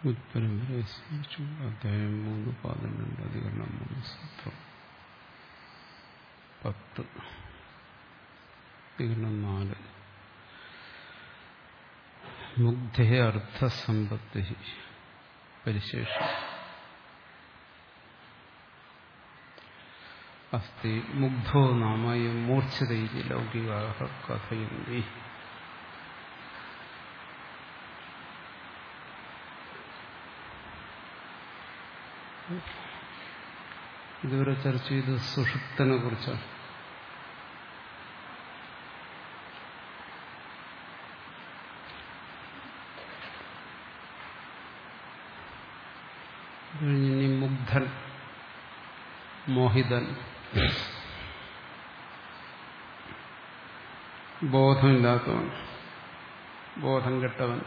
ഉത്പരമ്പരയെ സ്വീകരിച്ചു അധ്യായം മൂന്ന് പതിനെണ്ട് അധികരണം മൂന്ന് സൂത്രം പത്ത് അധികരണം നാല് മുഗ്ധേ അർത്ഥസമ്പത്തി പരിശേഷം അസ്തി മുഗ്ധോ നാമയം മൂർച്ഛതയിലെ ലൗകികാ കഥയന്തി ഇതുവരെ ചർച്ച ചെയ്ത് സുഷുപ്തനെ കുറിച്ചാണ് കഴിഞ്ഞിനി മുഗ്ധൻ മോഹിതൻ ബോധമില്ലാത്തവൻ ബോധം കെട്ടവൻ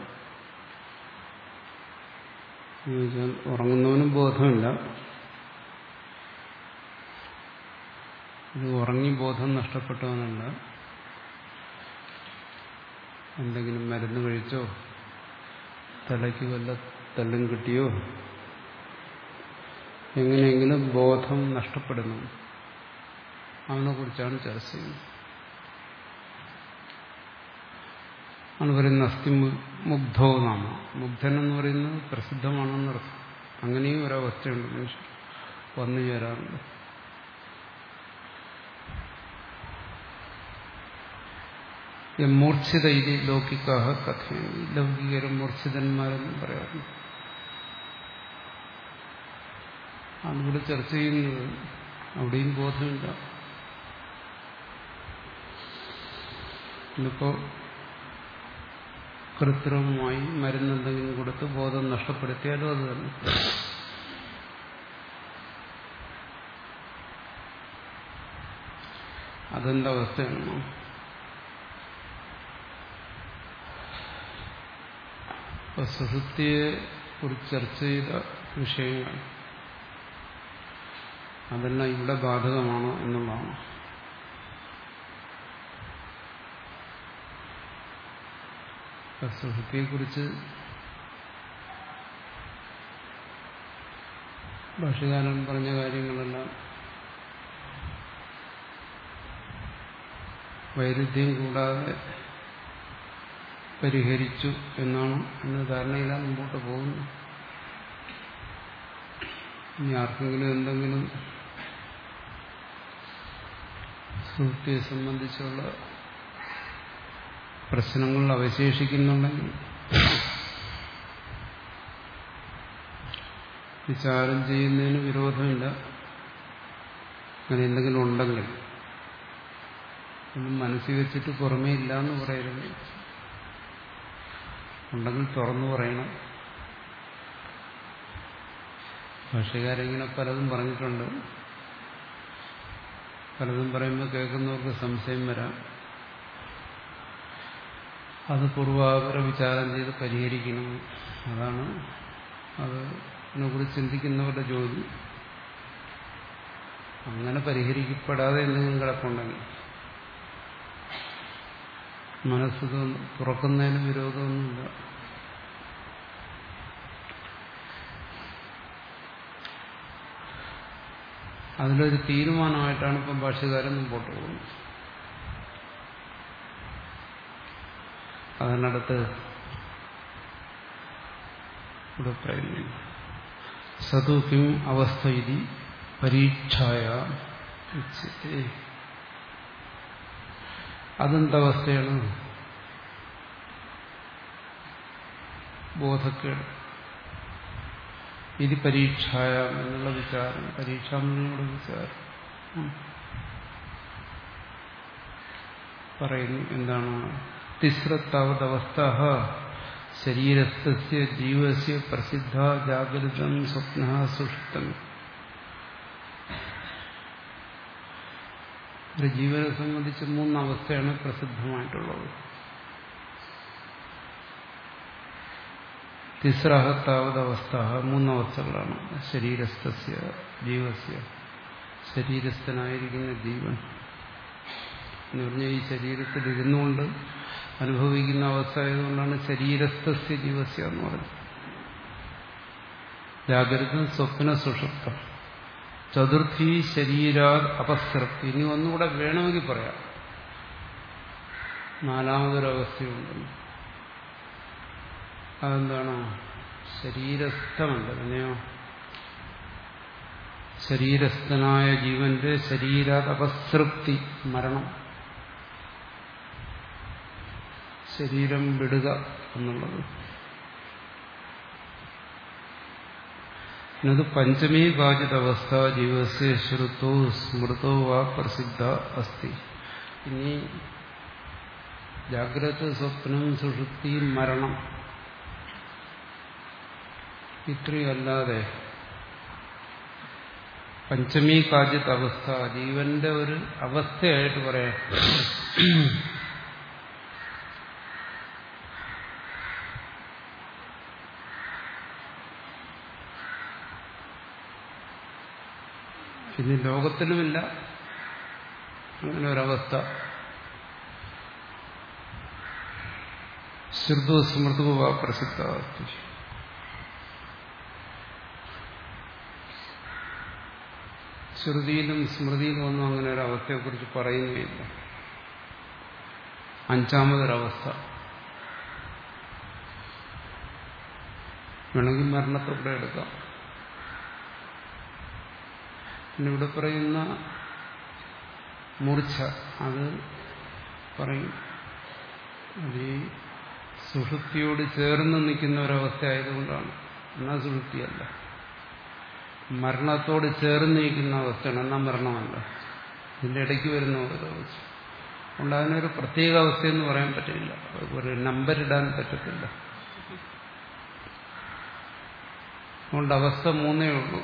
എന്നുവെച്ചാൽ ഉറങ്ങുന്നവനും ബോധമില്ല ഇത് ഉറങ്ങി ബോധം നഷ്ടപ്പെട്ടവനല്ല എന്തെങ്കിലും മരുന്ന് കഴിച്ചോ തലയ്ക്ക് വല്ല തല്ലും കിട്ടിയോ എങ്ങനെയെങ്കിലും ബോധം നഷ്ടപ്പെടുന്നു അവനെ കുറിച്ചാണ് ചർച്ച ചെയ്യുന്നത് ആണ് പറയുന്നത് അസ്ഥി മുഗ്ധോ നാമ മുഗ്ധൻ എന്ന് പറയുന്നത് പ്രസിദ്ധമാണെന്നർത്ഥം അങ്ങനെയും ഒരവസ്ഥയുണ്ട് മനുഷ്യൻ വന്നു ചേരാറുണ്ട് മൂർച്ഛിത ഇത് ലൗകികാഹ കഥയാണ് ലൗകികരും മൂർച്ഛിതന്മാരെന്നും പറയാറുണ്ട് അതിവിടെ ചർച്ച ചെയ്യുന്നത് അവിടെയും ബോധമില്ല ഇന്നിപ്പോ കൃത്രിമമായി മരുന്നെന്തെങ്കിലും കൊടുത്ത് ബോധം നഷ്ടപ്പെടുത്തിയാലും അത് തന്നെ അതെന്തവസ്ഥയാണ് ഇപ്പൊ സുഷുപ്തിയെ കുറിച്ച് ചർച്ച ചെയ്ത വിഷയങ്ങൾ അതെല്ലാം ഇവിടെ ബാധകമാണോ എന്നുള്ളതാണ് സുഹൃത്തിയെക്കുറിച്ച് ഭാഷകാരൻ പറഞ്ഞ കാര്യങ്ങളെല്ലാം വൈരുദ്ധ്യം കൂടാതെ പരിഹരിച്ചു എന്നാണ് എന്ന ധാരണയിലാണ് മുമ്പോട്ട് പോകുന്നത് ഇനി ആർക്കെങ്കിലും എന്തെങ്കിലും സുഹൃത്തിയെ സംബന്ധിച്ചുള്ള പ്രശ്നങ്ങൾ അവശേഷിക്കുന്നുണ്ടെങ്കിൽ വിചാരം ചെയ്യുന്നതിന് വിരോധമില്ല അങ്ങനെ എന്തെങ്കിലും ഉണ്ടെങ്കിൽ ഒന്നും മനസ്സിൽ വെച്ചിട്ട് പുറമേ ഇല്ല എന്ന് പറയരുത് ഉണ്ടെങ്കിൽ തുറന്നു പറയണം ഭാഷകാരിങ്ങനെ പലതും പറഞ്ഞിട്ടുണ്ട് പലതും പറയുമ്പോൾ കേൾക്കുന്നവർക്ക് സംശയം വരാം അത് പൂർവാപര വിചാരം ചെയ്ത് പരിഹരിക്കണം അതാണ് അതിനെക്കുറിച്ച് ചിന്തിക്കുന്നവരുടെ ജോലി അങ്ങനെ പരിഹരിക്കപ്പെടാതെ എന്തെങ്കിലും കിടപ്പുണ്ടെങ്കിൽ മനസ്സ് തുറക്കുന്നതിന് വിരോധമൊന്നുമില്ല അതിലൊരു തീരുമാനമായിട്ടാണ് ഇപ്പം ഭാഷകാരൻ മുമ്പോട്ട് പോകുന്നത് അതിനടുത്ത് ഇവിടെ പറയുന്നു സതു കിം അവസ്ഥ ഇതി പരീക്ഷായ അതെന്തവസ്ഥയാണ് ബോധക്കേട് ഇത് പരീക്ഷായ എന്നുള്ള വിചാരം പരീക്ഷാമെന്നുള്ള വിചാരം പറയുന്നു എന്താണ് തിസ്രത്താവതവസ്ഥ ശരീരസ്ഥ ജീവസ്യ പ്രസിദ്ധ ജാഗ്രതം സ്വപ്ന സുഷുപ്തം ജീവനെ സംബന്ധിച്ച് മൂന്നവസ്ഥയാണ് പ്രസിദ്ധമായിട്ടുള്ളത് തിസ്രഹത്താവതവസ്ഥ മൂന്നവസ്ഥകളാണ് ശരീരസ്ഥ ജീവസ്യ ശരീരസ്ഥനായിരിക്കുന്ന ജീവൻ എന്ന് പറഞ്ഞാൽ ഈ ശരീരത്തിൽ ഇരുന്നുകൊണ്ട് അനുഭവിക്കുന്ന അവസ്ഥ ആയതുകൊണ്ടാണ് ശരീരസ്ഥ ജീവസ്യ എന്ന് പറയുന്നത് ജാഗ്രത സ്വപ്ന സുഷുപ്തം ചതുർത്ഥി ശരീരാ അപസ്രപ്തി ഇനി ഒന്നുകൂടെ വേണമെങ്കിൽ പറയാം നാലാമതൊരവസ്ഥയുണ്ടെന്ന് അതെന്താണ് ശരീരസ്ഥമല്ല പിന്നെയോ ശരീരസ്ഥനായ ജീവന്റെ ശരീരാതപസൃപ്തി മരണം ശരീരം വിടുക എന്നുള്ളത് എന്നത് പഞ്ചമീ കാചിതവസ്ഥ ജീവസ്യ ശ്രുതോ സ്മൃതോ വാ പ്രസിദ്ധ അസ്തി ഇനി ജാഗ്രത സ്വപ്നം സുഷുപ്തി മരണം ഇത്രയല്ലാതെ പഞ്ചമീ കാജിത് അവസ്ഥ ജീവന്റെ ഒരു അവസ്ഥയായിട്ട് പറയാം ഇനി ലോകത്തിലുമില്ല അങ്ങനെ ഒരവസ്ഥ ശ്രുതു സ്മൃതു പ്രസിദ്ധ ശ്രുതിയിലും സ്മൃതിയിലും ഒന്നും അങ്ങനെ ഒരു അവസ്ഥയെക്കുറിച്ച് പറയുകയില്ല അഞ്ചാമതൊരവസ്ഥ വേണമെങ്കിൽ മരണത്തോടെ എടുക്കാം പിന്നെ ഇവിടെ പറയുന്ന മൂർച്ച അത് പറയും അത് ഈ സുഷുപ്തിയോട് ചേർന്ന് നിൽക്കുന്ന ഒരവസ്ഥ ആയതുകൊണ്ടാണ് എന്നാൽ സുഷുപ്തിയല്ല മരണത്തോട് ചേർന്ന് നിൽക്കുന്ന അവസ്ഥയാണ് എന്നാൽ മരണമല്ല ഇതിൻ്റെ ഇടയ്ക്ക് വരുന്ന ഒരവസ്ഥ അതുകൊണ്ട് അതിനൊരു പ്രത്യേക അവസ്ഥയെന്ന് പറയാൻ പറ്റില്ല ഒരു നമ്പർ ഇടാൻ പറ്റത്തില്ല അതുകൊണ്ട് അവസ്ഥ മൂന്നേ ഉള്ളൂ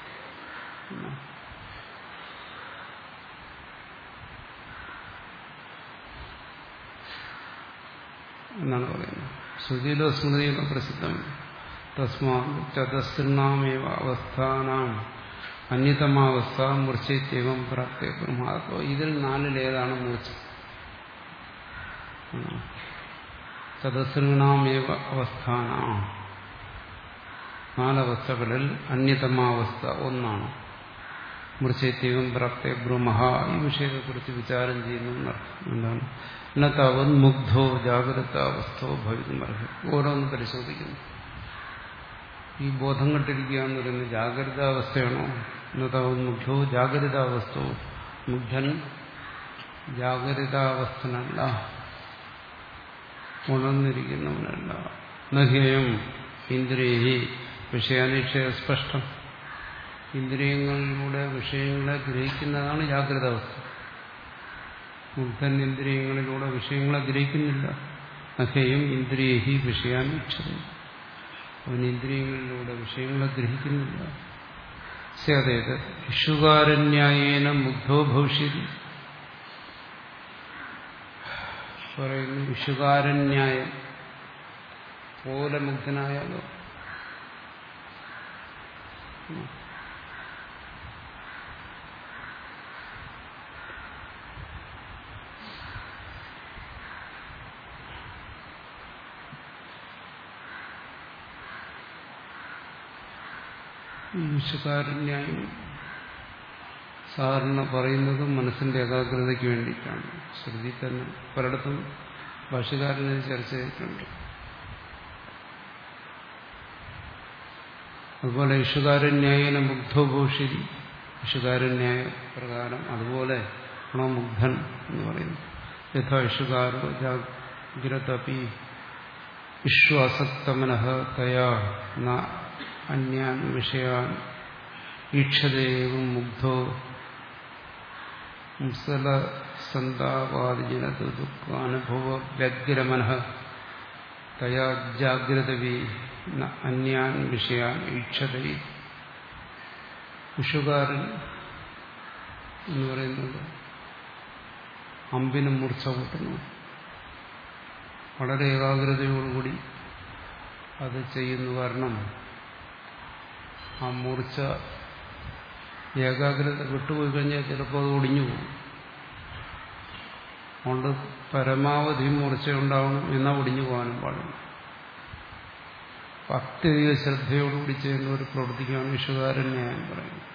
എന്നാണ് പറയുന്നത് ശ്രുതിയിലോ സ്മൃതിയിലോ പ്രസിദ്ധമാണ് തസ്മാ ചതസ്തൃണാമേവ അവസ്ഥാനാം അന്യതമാവസ്ഥ മൂർച്ചയ്ക്കേവം പ്രാപ്തി ബ്രഹ്മാത്മ ഇതിൽ നാലിലേതാണ് മൂർച്ച ചതസ്തൃണാമേവ അവസ്ഥാന നാലവസ്ഥകളിൽ അന്യതമാവസ്ഥ ഒന്നാണ് മൂർച്ചയ്ക്കേവം പ്രാപ്തി ബ്രഹ്മ ഈ വിഷയത്തെക്കുറിച്ച് വിചാരം ചെയ്യുന്നു എന്താണ് എന്നത്താവൻ മുഗ്ധോ ജാഗ്രത അവസ്ഥോ ഭവിക്കുമർഹം ഓരോന്ന് പരിശോധിക്കുന്നു ഈ ബോധം കെട്ടിരിക്കുക എന്ന് പറയുന്നത് ജാഗ്രതാവസ്ഥയാണോ എന്നതാവും മുഗ്ധോ ജാഗ്രതാവസ്ഥോ മുഗ്ധൻ ജാഗ്രതാവസ്ഥനല്ല ഉണർന്നിരിക്കുന്നവനല്ല നഹ്യം ഇന്ദ്രിയഹി വിഷയാനിക്ഷയ സ്പഷ്ടം ഇന്ദ്രിയങ്ങളിലൂടെ വിഷയങ്ങളെ ഗ്രഹിക്കുന്നതാണ് ജാഗ്രതാവസ്ഥ മുഗ്ധൻ ഇന്ദ്രിയങ്ങളിലൂടെ വിഷയങ്ങളെ ഗ്രഹിക്കുന്നില്ല നഹയും ഇന്ദ്രിയഹി വിഷയാനിക്ഷത അവൻ ഇന്ദ്രിയങ്ങളിലൂടെ വിഷയങ്ങളെ ഗ്രഹിക്കുന്നില്ല സ്യാതേത് ഇഷുകാരന്യായേന മുഗ്ധോ ഭവിഷ്യതി പറയുന്നു ഇഷുകാരന്യായം പോലെ മുഗ്ധനായാലോ വിഷുകാരന്യായം സാധാരണ പറയുന്നത് മനസ്സിന്റെ ഏകാഗ്രതയ്ക്ക് വേണ്ടിയിട്ടാണ് ശ്രുതി തന്നെ പലയിടത്തും ഭാഷകാരനെ ചർച്ച ചെയ്തിട്ടുണ്ട് അതുപോലെ ഇഷുകാരന്യായന മുഗ്ധോഭൂഷിരി ഇഷുകാരന്യായ പ്രകാരം അതുപോലെ ആണോ മുഗ്ധൻ എന്ന് പറയുന്നു യഥാ ഇഷുകാരോ ജാഗ്രതപി വിശ്വാസക്തമനഃ തയാ ന അന്യാൻ വിഷയാൻ ഈക്ഷതേവും മുഗ്ധോ മുസല സന്താപാദിജനത ദുഃഖാനുഭവ വ്യഗ്രമന തയാ ജാഗ്രതവി അന്യാൻ വിഷയാൻ ഈക്ഷത വിഷുകാരൻ എന്ന് പറയുന്നത് അമ്പിന് മൂർച്ച കൂട്ടുന്നു വളരെ ഏകാഗ്രതയോടുകൂടി അത് ചെയ്യുന്നു കാരണം ആ മൂർച്ച ഏകാഗ്രത വിട്ടുപോയി കഴിഞ്ഞാൽ ചിലപ്പോൾ അത് ഒടിഞ്ഞു പോകും അതുകൊണ്ട് പരമാവധി മൂർച്ച ഉണ്ടാവണം എന്നാൽ ഒടിഞ്ഞു പോകാനും പാടില്ല അത്യധിക ശ്രദ്ധയോടുകൂടി ചെയ്യുന്ന ഒരു പ്രവൃത്തിക്കാണ് വിഷുകാരൻ ന്യായം പറയുന്നത്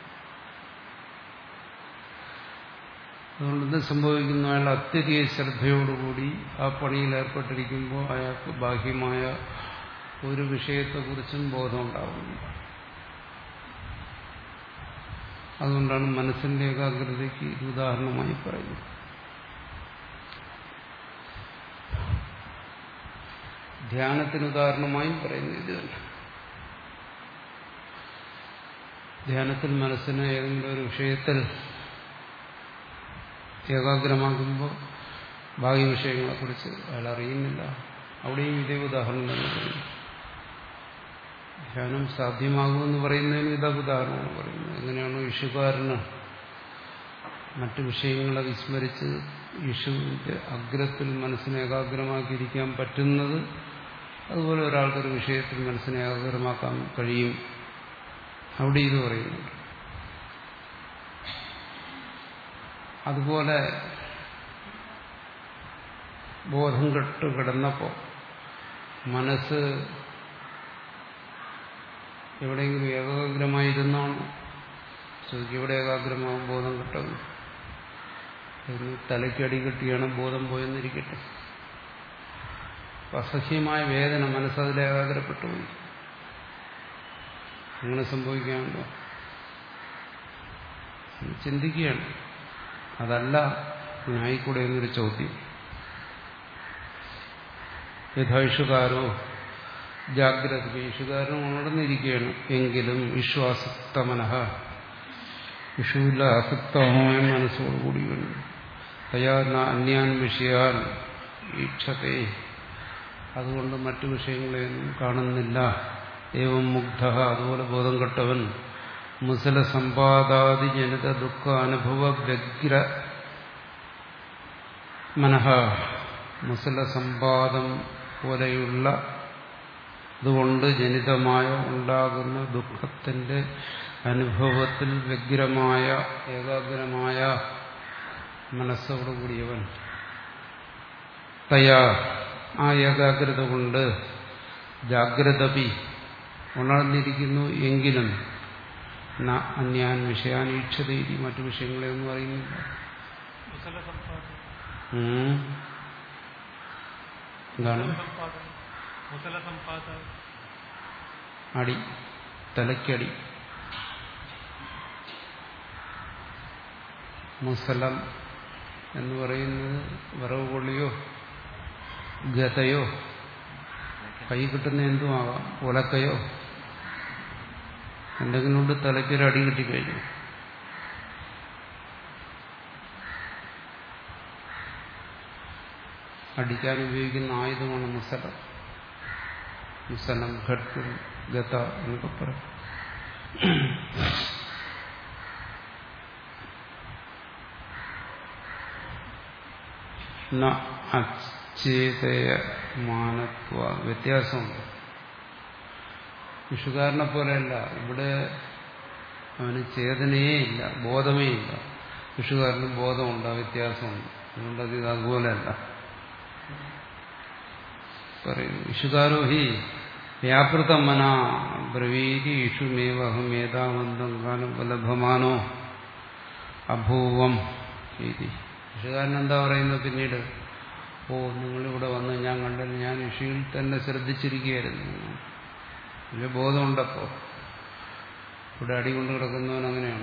അതുകൊണ്ട് ഇത് സംഭവിക്കുന്ന അയാൾ അത്യധിക ശ്രദ്ധയോടുകൂടി ആ പണിയിൽ ഏർപ്പെട്ടിരിക്കുമ്പോൾ അയാൾക്ക് ബാഹ്യമായ ഒരു വിഷയത്തെക്കുറിച്ചും ബോധമുണ്ടാകുന്നു അതുകൊണ്ടാണ് മനസ്സിന്റെ ഏകാഗ്രതയ്ക്ക് ഇത് ഉദാഹരണമായി പറയുന്നത് ധ്യാനത്തിന് ഉദാഹരണമായും പറയുന്നത് ഇത് തന്നെ ധ്യാനത്തിൽ മനസ്സിനെ ഏതെങ്കിലും ഒരു വിഷയത്തിൽ ഏകാഗ്രമാകുമ്പോൾ ബാഹ്യ വിഷയങ്ങളെക്കുറിച്ച് അയാൾ അറിയുന്നില്ല അവിടെയും ഇതേ ഉദാഹരണം തന്നെ പറയുന്നു ധ്യാനം സാധ്യമാകുമെന്ന് പറയുന്നതിന് ഇതാ ഉദാഹരണമാണ് പറയുന്നത് എങ്ങനെയാണ് വിഷുകാരന് മറ്റു വിഷയങ്ങളെ വിസ്മരിച്ച് വിഷുവിന്റെ അഗ്രത്തിൽ മനസ്സിനെ ഏകാഗ്രമാക്കിയിരിക്കാൻ പറ്റുന്നത് അതുപോലെ ഒരാൾക്കൊരു വിഷയത്തിൽ മനസ്സിനെ ഏകാഗ്രമാക്കാൻ കഴിയും അവിടെ ഇത് പറയുന്നുണ്ട് അതുപോലെ ബോധം കെട്ട് കിടന്നപ്പോൾ മനസ്സ് എവിടെയെങ്കിലും ഏകാഗ്രമായിരുന്നാണോ ചോദിക്കും എവിടെ ഏകാഗ്രമാവും ബോധം കിട്ടുന്നു തലയ്ക്കടി കിട്ടിയാണ് ബോധം പോയെന്നിരിക്കട്ടെ അസഹ്യമായ വേദന മനസ്സതിൽ ഏകാഗ്രപ്പെട്ടു പോയി അങ്ങനെ സംഭവിക്കാമല്ലോ ചിന്തിക്കുകയാണ് അതല്ല ഞായിക്കൂടെ എന്നൊരു ചോദ്യം യഥായുഷുകാരോ ജാഗ്രത വിഷുകാരനും ഉണർന്നിരിക്കുകയാണ് എങ്കിലും വിശ്വാസക്തമനഃ വിഷുവില്ല അസക്തമായ മനസ്സോടുകൂടി വേണം തയാ അന്യാൻ വിഷയാൻ ഈക്ഷത്തെ അതുകൊണ്ട് മറ്റു വിഷയങ്ങളെയൊന്നും കാണുന്നില്ല ഏവം മുഗ്ധ അതുപോലെ ബോധം കെട്ടവൻ മുസല സമ്പാദാദി ജനിത ദുഃഖ അനുഭവ വ്യഗ്ര മനഃ മുസല സമ്പാദം പോലെയുള്ള അതുകൊണ്ട് ജനിതമായ ഉണ്ടാകുന്ന ദുഃഖത്തിന്റെ അനുഭവത്തിൽ വ്യഗ്രമായ ഏകാഗ്രമായ മനസ്സോടുകൂടിയവൻ തയാ ആ ഏകാഗ്രത കൊണ്ട് ജാഗ്രതപി ഉണർന്നിരിക്കുന്നു എങ്കിലും അന്യാൻ വിഷയാനീക്ഷതയിരി മറ്റു വിഷയങ്ങളെയൊന്നും അറിയുന്നില്ല എന്താണ് അടി തലയ്ക്കടി മുസലം എന്ന് പറയുന്നത് വിറവ് കൊള്ളിയോ ഗതയോ കൈ കിട്ടുന്ന എന്തുമാകാം ഉലക്കയോ എന്തെങ്കിലും കൊണ്ട് തലയ്ക്കൊരു അടി കിട്ടിക്കഴിഞ്ഞു അടിക്കാൻ ഉപയോഗിക്കുന്ന ആയുധമാണ് മുസലം മുസലം ഘട്ട് ഗത എന്നൊക്കെ പറയും അച്ചേതയമാനത്വ വ്യത്യാസമുണ്ട് വിഷുകാരനെ പോലെയല്ല ഇവിടെ അവന് ചേതനയേ ഇല്ല ബോധമേ ഇല്ല വിഷുകാരനും ബോധമുണ്ട് വ്യത്യാസമുണ്ട് അതുകൊണ്ട് അത് അതുപോലെയല്ല പറയുന്നു വിഷുകാരോ ഹി വ്യാപൃതമന ബ്രവീതി ഇഷുമേവഹം ഏതാവന്തം കാലം ലഭമാനോ അഭൂവം രീതി വിഷുകാരൻ എന്താ പറയുന്നത് പിന്നീട് ഓ നിങ്ങളിവിടെ വന്ന് ഞാൻ കണ്ടത് ഞാൻ വിഷുവിൽ തന്നെ ശ്രദ്ധിച്ചിരിക്കുകയായിരുന്നു വലിയ ബോധമുണ്ടപ്പോ ഇവിടെ അടി കൊണ്ട് കിടക്കുന്നവൻ അങ്ങനെയാണ്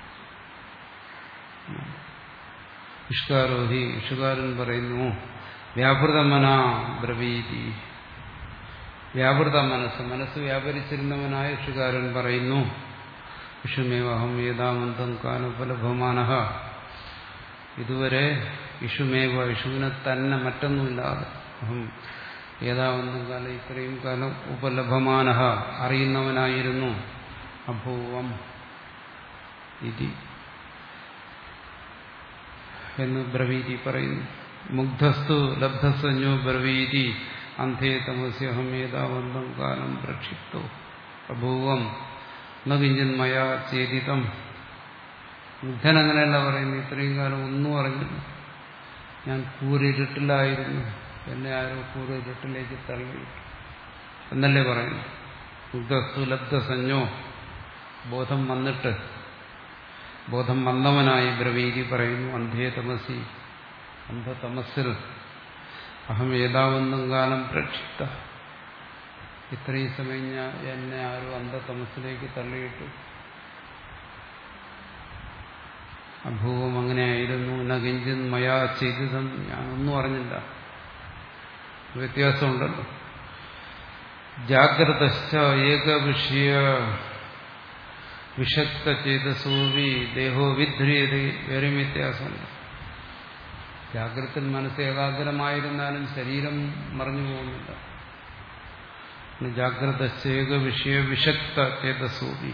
ഇഷ്കാരോഹി ഇഷുകാരൻ പറയുന്നു വ്യാപൃതമന ബ്രവീതി വ്യാപൃത മനസ്സ് മനസ്സ് വ്യാപരിച്ചിരുന്നവനായ ഇഷുകാരൻ പറയുന്നു വിഷുമേവഹം ഏതാമന്തം കാലഫലഭമാന ഇതുവരെ വിഷുമേവ വിഷുവിനെ തന്നെ മറ്റൊന്നുമില്ലാതെ അഹം ഏതാവന്തം കാലം ഇത്രയും കാലം ഉപലഭമാന അറിയുന്നവനായിരുന്നു അഭൂവം ഇതി എന്ന് ബ്രവീതി പറയുന്നു മുഗ്ധസ്തു ലബ്ധസഞ്ജോ ബ്രവീതി അന്ധേ തമസ്യഹം ഏതാവന്തം കാലം പ്രക്ഷിപ്തോ അഭൂവം കിഞ്ചൻ മയാ ചേതിതം മുഗ്ധൻ അങ്ങനെയല്ല പറയുന്നു ഇത്രയും കാലം ഒന്നും അറിഞ്ഞില്ല ഞാൻ കൂരിരുട്ടിലായിരുന്നു എന്നെ ആരോ കൂരിരുട്ടിലേക്ക് തള്ളി എന്നല്ലേ പറയുന്നു മുഗ്ധസുലബ്ധസഞ്ജോ ബോധം വന്നിട്ട് ബോധം വന്നവനായി ബ്രവീതി പറയുന്നു അന്ധേ തമസി അന്ധതമസിൽ അഹം ഏതാവെന്നും കാലം പ്രക്ഷിപ്ത ഇത്രയും സമയം ഞാൻ എന്നെ ആരും അന്ധതമസിലേക്ക് തള്ളിയിട്ടു അഭൂവം അങ്ങനെയായിരുന്നു നകിഞ്ചിൻ മയാ ചെയ്തതും ഞാനൊന്നും അറിഞ്ഞില്ല വ്യത്യാസമുണ്ടല്ലോ ജാഗ്രത ഏകവിഷയ വിഷക്ത ചേതസൂവി ദേഹോ വിധ്രിയത വേറെ വ്യത്യാസമുണ്ട് ജാഗ്രത്തിൽ മനസ്സ് ഏകാഗ്രമായിരുന്നാലും ശരീരം മറഞ്ഞു പോകുന്നില്ല ജാഗ്രത ഏക വിഷയ വിഷക്ത ചേതസൂവി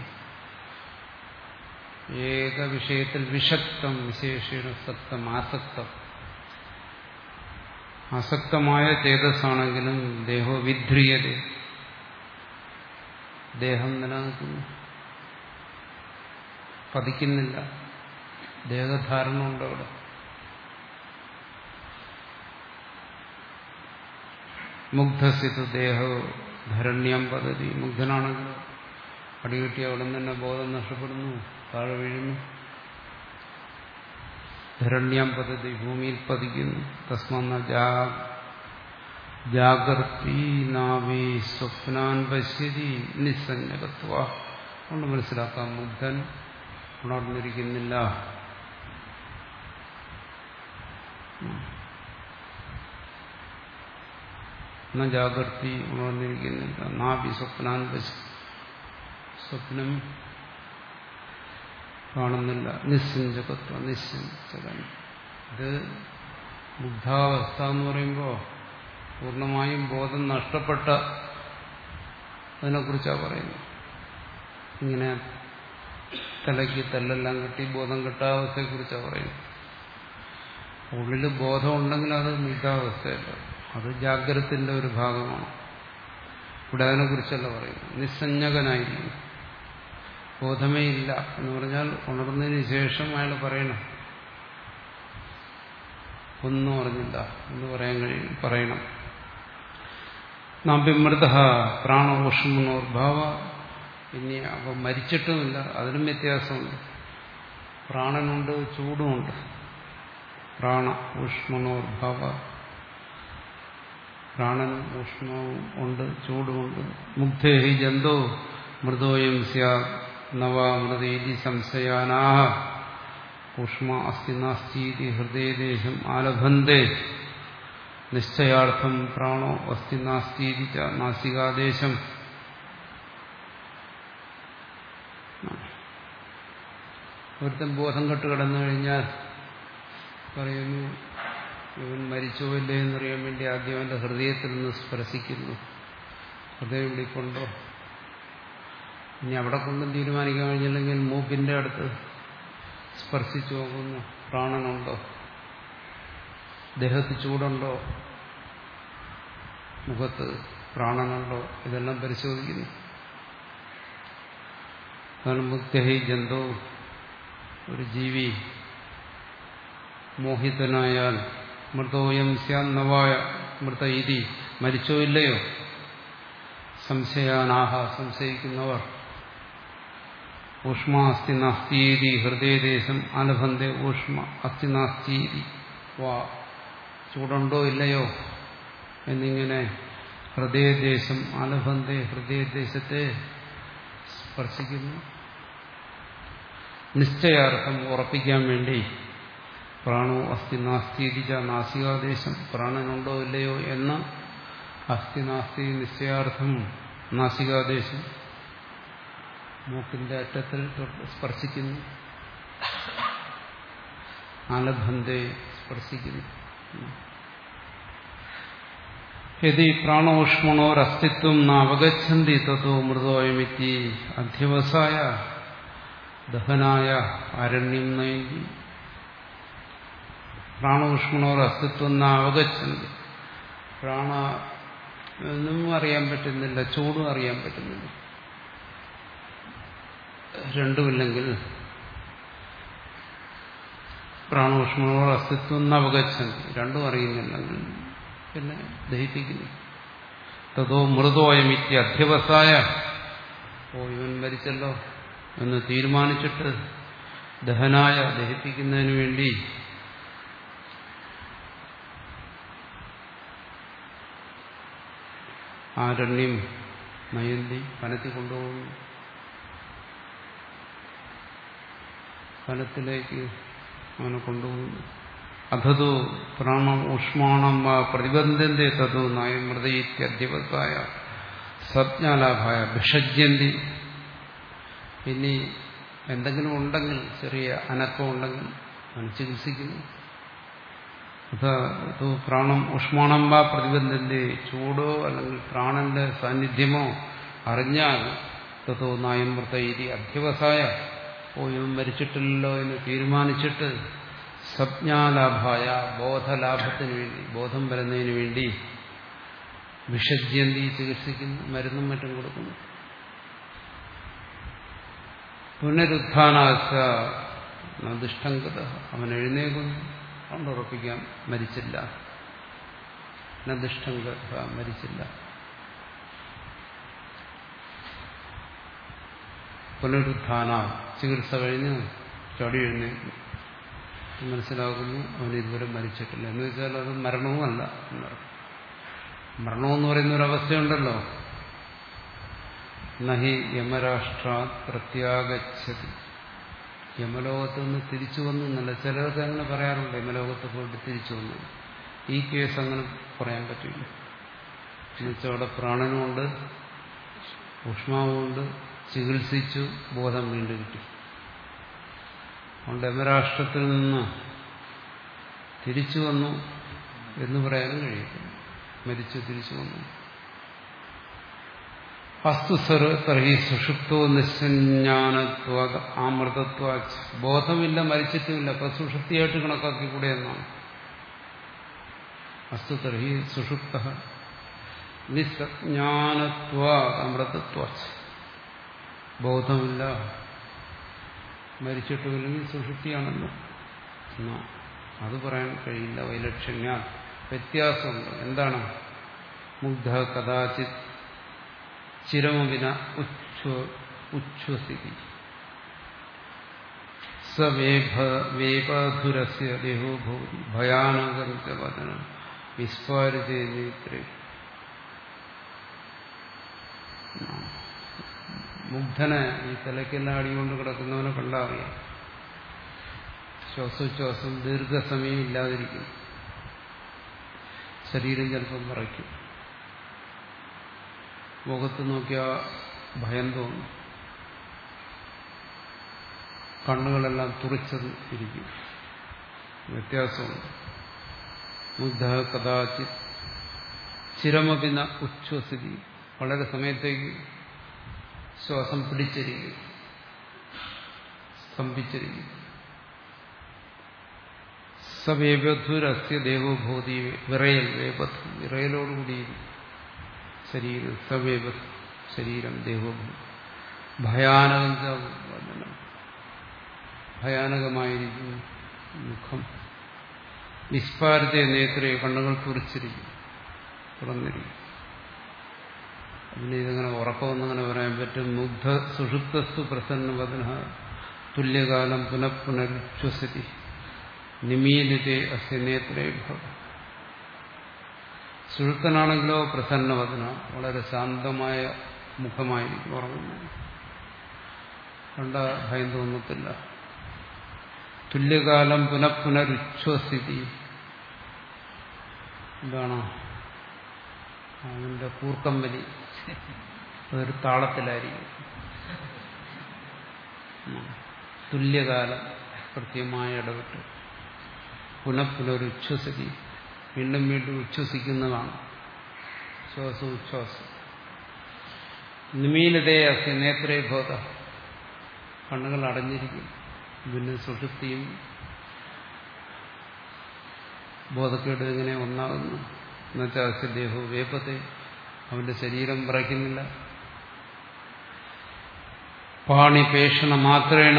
ഏക വിഷയത്തിൽ വിഷക്തം വിശേഷണ സക്തം ആസക്തം ആസക്തമായ ചേതസ്സാണെങ്കിലും ദേഹോ വിധ്രിയത ദേഹം നിലനിൽക്കുന്നു പതിക്കുന്നില്ല ദേഹധാരണ ഉണ്ട് അവിടെ മുഗ്ധസിത് ദേഹ ധരണ്യം പദ്ധതി മുഗ്ധനാണെങ്കിൽ അടികിട്ടി അവിടെ നിന്ന് തന്നെ ബോധം നഷ്ടപ്പെടുന്നു താഴെ വീഴുന്നു ധരണ്യം പദ്ധതി ഭൂമിയിൽ പതിക്കുന്നു തസ്മന്ന ജാഗർത്തി നാവി സ്വപ്നാൻ പശ്യതി നിസ്സഞ്ജകത്വ കൊണ്ട് മനസ്സിലാക്കാം മുഗ്ധൻ ഉണർന്നിരിക്കുന്നില്ല എന്ന ജാഗ്രതി ഉണർന്നിരിക്കുന്നില്ല നാഭി സ്വപ്നാൻ സ്വപ്നം കാണുന്നില്ല നിസ്സഞ്ചകത്വം നിശ്ചിഞ്ചകൻ ഇത് ബുദ്ധാവസ്ഥ എന്ന് പറയുമ്പോൾ പൂർണ്ണമായും ബോധം നഷ്ടപ്പെട്ട അതിനെക്കുറിച്ചാണ് പറയുന്നത് ഇങ്ങനെ തലയ്ക്ക് തല്ലെല്ലാം കിട്ടി ബോധം കിട്ടാവസ്ഥയെക്കുറിച്ചാണ് പറയുന്നത് ഉള്ളിൽ ബോധമുണ്ടെങ്കിൽ അത് മിതാവസ്ഥയല്ല അത് ജാഗ്രതത്തിന്റെ ഒരു ഭാഗമാണ് ഇവിടെ അതിനെക്കുറിച്ചല്ല പറയുന്നത് നിസ്സഞ്ജകനായിരിക്കും ബോധമേ ഇല്ല എന്ന് പറഞ്ഞാൽ ഉണർന്നതിന് ശേഷം അയാൾ പറയണം ഒന്നും അറിഞ്ഞില്ല എന്ന് പറയാൻ കഴിയും പറയണം നാം വിമൃത പ്രാണോഷമനോർഭാവ ഇനി അവ മരിച്ചിട്ടുമില്ല അതിനും വ്യത്യാസമുണ്ട് പ്രാണനുണ്ട് ചൂടുമുണ്ട് പ്രാണ ഊഷ്മണോർഭാവ പ്രാണനും ഊഷ്മവും ഉണ്ട് ചൂടുമുണ്ട് മുഗ്ധേഹി ജന്തോ മൃദോയം സ്യാ നവാമൃതേതി സംശയാനാഹ ഊഷ്മ അസ്തി നാസ്തീതി ഹൃദയദേശം ആലഭന്തേ നിശ്ചയാർത്ഥം പ്രാണോ അസ്തി നാസ്തീതി ച നാസികാദേശം ഒരുത്തൻ ബോധം കെട്ട് കിടന്നു കഴിഞ്ഞാൽ പറയുന്നു ഇവൻ മരിച്ചോ ഇല്ലേ എന്നറിയാൻ വേണ്ടി ആദ്യം അവന്റെ ഹൃദയത്തിൽ നിന്ന് സ്പർശിക്കുന്നു ഹൃദയം ഇവിടെക്കൊണ്ടോ ഇനി അവിടെ കൊണ്ടും തീരുമാനിക്കാൻ കഴിഞ്ഞില്ലെങ്കിൽ മൂക്കിന്റെ അടുത്ത് സ്പർശിച്ചു നോക്കുന്നു പ്രാണനുണ്ടോ ദേഹത്ത് ചൂടുണ്ടോ മുഖത്ത് പ്രാണനുണ്ടോ ഇതെല്ലാം പരിശോധിക്കുന്നു കാരണം മുക്തഹി ജന്തോ ഒരു ജീവി മോഹിതനായാൽ മൃതോയം സ്യാൻ നവായ മൃത ഇതി മരിച്ചോ ഇല്ലയോ സംശയാനാഹ സംശയിക്കുന്നവർ ഊഷ്മ അസ്ഥി നാസ്തീതി ഹൃദയദേശം ആലഭന്തെ ഊഷ്മ അസ്ഥി നാസ്തീതി വാ ചൂടുണ്ടോ ഇല്ലയോ എന്നിങ്ങനെ ഹൃദയദേശം ആലഭന്തെ ഹൃദയദേശത്തെ സ്പർശിക്കുന്നു നിശ്ചയാർത്ഥം ഉറപ്പിക്കാൻ വേണ്ടി പ്രാണോ അസ്ഥി നാസ്തീതിച്ച നാസികാദേശം പ്രാണനുണ്ടോ ഇല്ലയോ എന്ന അസ്ഥി നാസ്തി നിശ്ചയാർത്ഥം നാസികാദേശം മൂക്കിന്റെ അറ്റത്തിൽ സ്പർശിക്കുന്നു ആലബന്ധെ സ്പർശിക്കുന്നു യതി പ്രാണോഷ്മണോരസ്തിത്വം നാവഗച്ഛന്തി തത്തോ മൃതോയമിത്തി അധ്യവസായ ദഹനായ അരണ്യം നയന്തി പ്രാണോഷ്മണോർ അസ്തിത്വം നാവഗച്ഛന്തി പ്രാണ ഒന്നും അറിയാൻ പറ്റുന്നില്ല ചൂടും അറിയാൻ പറ്റുന്നില്ല രണ്ടുമില്ലെങ്കിൽ പ്രാണോഷ്മണോർ അസ്തിത്വം നവഗച്ഛന്തി രണ്ടും അറിയുന്നില്ലെങ്കിൽ പിന്നെ ദഹിപ്പിക്കുന്നു തതോ മൃതോയമിത്യ അധ്യവസായ ഓ ഇവൻ മരിച്ചല്ലോ എന്ന് തീരുമാനിച്ചിട്ട് ദഹനായ ദഹിപ്പിക്കുന്നതിന് വേണ്ടി ആരണ്യം നയന്തി കനത്തി കൊണ്ടുപോകുന്നു കനത്തിലേക്ക് അവനെ കൊണ്ടുപോകുന്നു അധതു പ്രാണം ഊഷ്മാണം വാ പ്രതിബന്ധന്റെ തതു നയമൃതയിത്യധ്യവസായ സജ്ഞാലാഭായ വിഷജ്യന്തി ഇനി എന്തെങ്കിലും ഉണ്ടെങ്കിൽ ചെറിയ അനക്കം ഉണ്ടെങ്കിൽ അവൻ ചികിത്സിക്കുന്നു അത് പ്രാണം ഉഷ്മാണം വാ പ്രതിബന്ധന്റെ ചൂടോ അല്ലെങ്കിൽ പ്രാണന്റെ സാന്നിധ്യമോ അറിഞ്ഞാൽ തത്തോ നായമൃത ഇതി അധ്യവസായ ഓ ഇവൻ മരിച്ചിട്ടില്ലല്ലോ എന്ന് തീരുമാനിച്ചിട്ട് സജ്ഞാലാഭായ ബോധലാഭത്തിന് വേണ്ടി ബോധം വരുന്നതിന് വേണ്ടി വിഷജ്യന്തി ചികിത്സിക്കുന്നു മരുന്നും മറ്റും കൊടുക്കുന്നു പുനരുത്ഥാനാശ നദിഷ്ടങ്കത അവൻ എഴുന്നേക്കുന്നു അതുകൊണ്ട് ഉറപ്പിക്കാം മരിച്ചില്ല നദിഷ്ടങ്കത മരിച്ചില്ല പുനരുത്ഥാന ചികിത്സ കഴിഞ്ഞ് ചടി എഴുന്നേക്കും മനസ്സിലാക്കുന്നു അവൻ ഇതുവരെ മരിച്ചിട്ടില്ല എന്ന് വെച്ചാൽ അത് മരണവുമല്ല എന്നർത്ഥം മരണമെന്ന് പറയുന്ന ഒരവസ്ഥയുണ്ടല്ലോ നഹി യമരാഷ്ട്ര പ്രത്യാഗച്ഛതി യമലോകത്ത് നിന്ന് തിരിച്ചു വന്നു എന്നല്ല ചിലർക്ക് അങ്ങനെ പറയാറുണ്ട് യമലോകത്ത് പോയിട്ട് തിരിച്ചു വന്നു ഈ കേസ് അങ്ങനെ പറയാൻ പറ്റില്ല എന്നുവെച്ചാൽ അവിടെ പ്രാണനുമുണ്ട് ഊഷ്മാവുമുണ്ട് ചികിത്സിച്ചു ബോധം വീണ്ടും കിട്ടി അതുകൊണ്ട് യമരാഷ്ട്രത്തിൽ നിന്ന് തിരിച്ചു വന്നു എന്ന് പറയാനും കഴിയത്തില്ല മരിച്ചു തിരിച്ചു വന്നു വസ്തുസ്വര തർഹി സുഷുപ്തോ നിശ്ചജ്ഞാനത്വ ആമൃതത്വ ബോധമില്ല മരിച്ചിട്ടുമില്ല അപ്പൊ സുഷുപ്തിയായിട്ട് കണക്കാക്കിക്കൂടെ എന്നാണ് വസ്തു തർഹി സുഷുപ്ത നിസ്സജ്ഞാനത്വ അമൃതത്വ ബോധമില്ല മരിച്ചിട്ടുമില്ലെങ്കിൽ സുഷുപ്തിയാണല്ലോ എന്നാ അത് പറയാൻ കഴിയില്ല വൈലക്ഷണ്യ വ്യത്യാസമുണ്ട് എന്താണ് മുഗ്ധ കഥാചിത് ചിരമവിന ഉച്ഛ്വസിതി സവേപധുരസ്യ ദേഹോ ഭൂതി ഭയാനകവചന വിസ്ഫാരിതേ നേത്രേ മുഗ്ധനെ ഈ തലയ്ക്കെല്ലാം അടികൊണ്ട് കിടക്കുന്നവനെ കണ്ടറിയാം ശ്വാസോച്ഛ്വാസം ദീർഘസമയം ഇല്ലാതിരിക്കും ശരീരം ചിലപ്പം വിറയ്ക്കും മുഖത്ത് നോക്കിയാൽ ഭയം തോന്നും കണ്ണുകളെല്ലാം തുറിച്ചത് ഇരിക്കും വ്യത്യാസമുണ്ട് മുഗ്ധ കഥാചിത് ചിരമപിന്ന ഉച്ഛ്വസിതി വളരെ സമയത്തേക്ക് ശ്വാസം പിടിച്ചിരിക്കും സ്തംഭിച്ചിരിക്കും സവേപധുരസ്യ ദേവോഭൂതി വിറയൽ വേപത്ത് വിറയലോടുകൂടി ശരീരം സവേപ ശരീരം ദേവോഭൂതി ഭയാനകം ഭയാനകമായിരിക്കും മുഖം നിസ്പാരത്തെ നേത്രയെ കണ്ണുകൾ തുറച്ചിരിക്കും തുറന്നിരിക്കും അതിന് ഇതങ്ങനെ ഉറക്കമെന്നങ്ങനെ പറയാൻ പറ്റും മുഗ്ധ സുഷുപ്തസ്തു പ്രസന്നവദന തുല്യകാലം പുനഃപുനരുച്ഛ്വസതി നിമീലിതേ അസ്യ നേത്രേ ഭവ സുഴുത്തനാണെങ്കിലോ പ്രസന്നവദന വളരെ ശാന്തമായ മുഖമായിരിക്കും ഉറങ്ങുന്നത് കണ്ട ഭയം തോന്നത്തില്ല തുല്യകാലം പുനഃപുനരുച്ഛ്വസ്ഥിതി എന്താണ് അവന്റെ കൂർക്കം വലി അതൊരു താളത്തിലായിരിക്കും തുല്യകാലം കൃത്യമായ ഇടപെട്ട് പുനഃപുനരുച്ഛ്വസതി വീണ്ടും വീണ്ടും ഉച്ഛ്വസിക്കുന്നതാണ് ശ്വാസോച്ഛ്വാസം നിമീലതയെ അസ്യ നേത്രേ ബോധ കണ്ണുകൾ അടഞ്ഞിരിക്കും പിന്നെ സുഷുപ്തിയും ബോധക്കേട് എങ്ങനെ ഒന്നാകുന്നു എന്നുവെച്ചാൽ അസ്യ ദേഹോ വേപ്പത്തെ അവന്റെ ശരീരം വിറയ്ക്കുന്നില്ല പാണിപേഷണ മാത്രേണ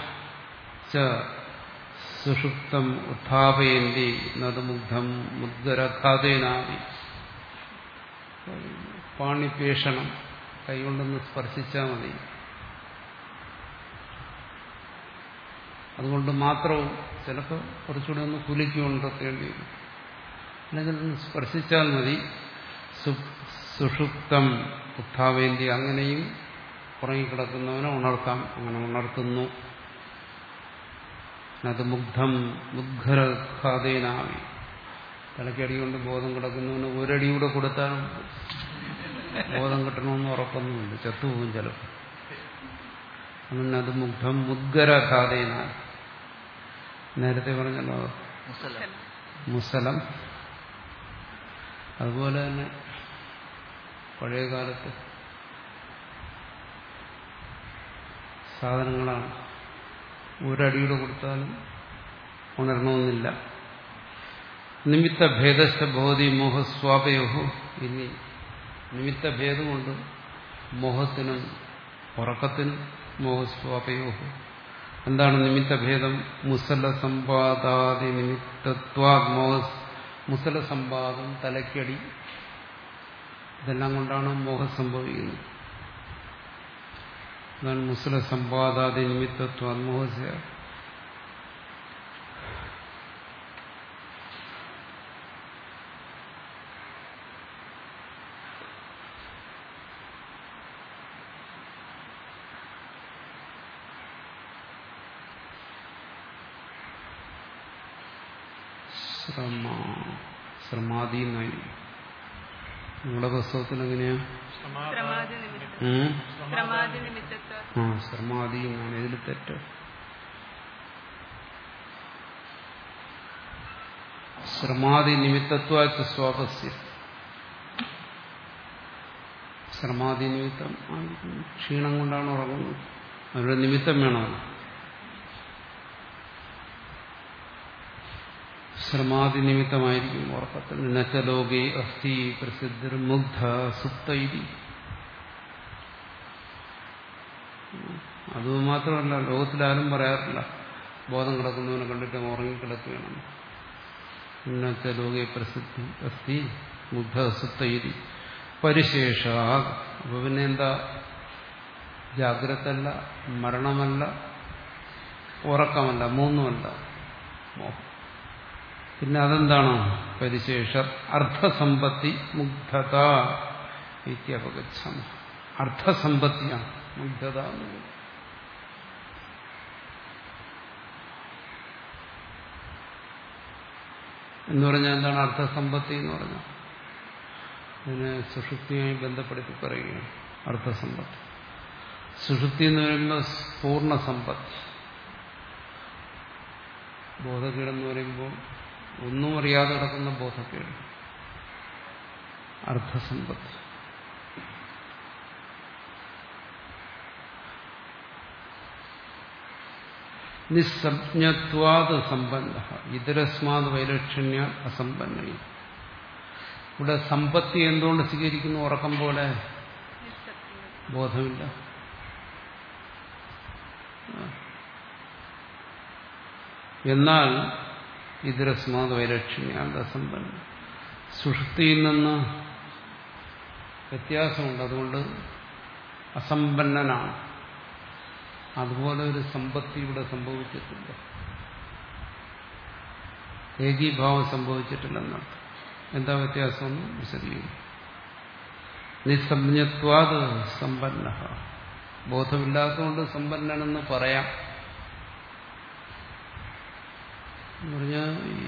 സുഷുപ്തം ഉത്ഥാപയന്തി നദമുഗ്ധം മുദ്ഗരഘാതേനാവി പാണിപേഷണം കൈകൊണ്ടൊന്ന് സ്പർശിച്ചാൽ മതി അതുകൊണ്ട് മാത്രവും ചിലപ്പോൾ കുറച്ചുകൂടെ ഒന്ന് കുലുക്കിക്കൊണ്ടിരിക്കേണ്ടി വരും അല്ലെങ്കിൽ ഒന്ന് സ്പർശിച്ചാൽ മതി സുഷുപ്തം ഉത്ഥാവേന്തി അങ്ങനെയും ഉറങ്ങിക്കിടക്കുന്നവനെ ഉണർത്താം അങ്ങനെ ഉണർത്തുന്നു അത് മുഗ്ധം മുഗ്ധരഘാതേനാവി തലയ്ക്കടി കൊണ്ട് ബോധം കിടക്കുന്നവന് ഒരടി കൂടെ കൊടുത്താലും ബോധം കിട്ടണമെന്ന് ഉറപ്പൊന്നുമില്ല ചത്തുപോകും ചിലപ്പോൾ അങ്ങനെ അത് മുഗ്ധം മുദ്ഗരഘാതേനാവി നേരത്തെ പറഞ്ഞല്ലോ മുസലം അതുപോലെ തന്നെ പഴയ കാലത്ത് സാധനങ്ങളാണ് ഒരടിയുടെ കൊടുത്താലും ഉണരണമെന്നില്ല നിമിത്ത ഭേദസ്ഥ ബോധി മോഹസ്വാപയോഹോ ഇനി നിമിത്ത ഭേദമുണ്ട് മോഹത്തിനും ഉറക്കത്തിനും മോഹസ്വാപയോഹോ എന്താണ് നിമിത്ത ഭേദം മുസല സമ്പാദാദി നിമിത്തത്വാ മോഹ മുസല സമ്പാദം തലയ്ക്കടി ഇതെല്ലാം കൊണ്ടാണ് മോഹം സംഭവിക്കുന്നത് അതാണ് മുസ്ല സമ്പാദാദി നിമിത്തത്വ മോഹസ്യ ശ്രമ ശ്രമാദി എന്നായി നിങ്ങളുടെ പുസ്തകത്തിൽ എങ്ങനെയാ ശ്രമാദി നിമിത്തം ഉം? ശ്രമാദി നിമിത്തത്വ ആ ശ്രമാദി എന്നാണ് ഇതിൽ തെറ്റ് ശ്രമാദി നിമിത്തത്വാച്ച സ്വാപസ്യ ശ്രമാദി നിമിത്തം ആയിരിക്കും. ക്ഷീണം കൊണ്ടാണ് ഉറങ്ങുന്നത് അവരുടെ നിമിത്തം വേണമല്ലോ ശ്രമാദി നിമിത്തമായിരിക്കും ഉറക്കത്തിൽ നച്ച ലോകേ അസ്ഥി പ്രസിദ്ധർ മുഗ്ധ സുപ്തൈതി അത് മാത്രമല്ല ലോകത്തിലാരും പറയാറില്ല ബോധം കിടക്കുന്നവനെ കണ്ടിട്ട് ഉറങ്ങിക്കിടക്കുകയാണ് ഇന്നത്തെ ലോകെ പ്രസിദ്ധി അസ്ഥി മുഗ്ധ സുപ്തൈതി പരിശേഷ അപ്പൊ പിന്നെ എന്താ ജാഗ്രതല്ല മരണമല്ല ഉറക്കമല്ല മൂന്നുമല്ല മോഹം പിന്നെ അതെന്താണ് പരിശേഷ അർത്ഥസമ്പത്തി മുഗ്ധത ഇത്യപഗച്ഛം അർത്ഥസമ്പത്തിയാണ് മുഗ്ധത എന്നുള്ളത് എന്ന് പറഞ്ഞാൽ എന്താണ് അർത്ഥസമ്പത്തി എന്ന് പറഞ്ഞാൽ അതിനെ സുഷുപ്തിയുമായി ബന്ധപ്പെടുത്തി പറയുകയാണ് അർത്ഥസമ്പത്തി സുഷുപ്തി എന്ന് പറയുമ്പോൾ പൂർണ്ണ സമ്പത്തി ബോധക്കേടെന്ന് പറയുമ്പോൾ ഒന്നും അറിയാതെ കിടക്കുന്ന ബോധക്കേട് അർത്ഥസമ്പത്തി നിസ്സജ്ഞത്വാത് സമ്പന്ന ഇതരസ്മാത് വൈലക്ഷണ്യ അസമ്പന്ന ഇവിടെ സമ്പത്തി എന്തുകൊണ്ട് സ്വീകരിക്കുന്നു ഉറക്കം പോലെ നിസ്സത്യം ബോധമില്ല എന്നാൽ ഇതരസ്മാത് വൈലക്ഷണ്യ അസമ്പന്ന സുഷുപ്തിയിൽ നിന്ന് വ്യത്യാസമുണ്ട് അതുകൊണ്ട് അസമ്പന്നനാണ് അതുപോലെ ഒരു സമ്പത്തി ഇവിടെ സംഭവിച്ചിട്ടില്ല ഏകീഭാവം സംഭവിച്ചിട്ടില്ലെന്നർത്ഥം എന്താ വ്യത്യാസം വിശദീകരിക്കും നിസ്സംജ്ഞത്വാത് സമ്പന്ന ബോധമില്ലാത്തതുകൊണ്ട് സമ്പന്നനെന്ന് പറയാം എന്ന് പറഞ്ഞാൽ ഈ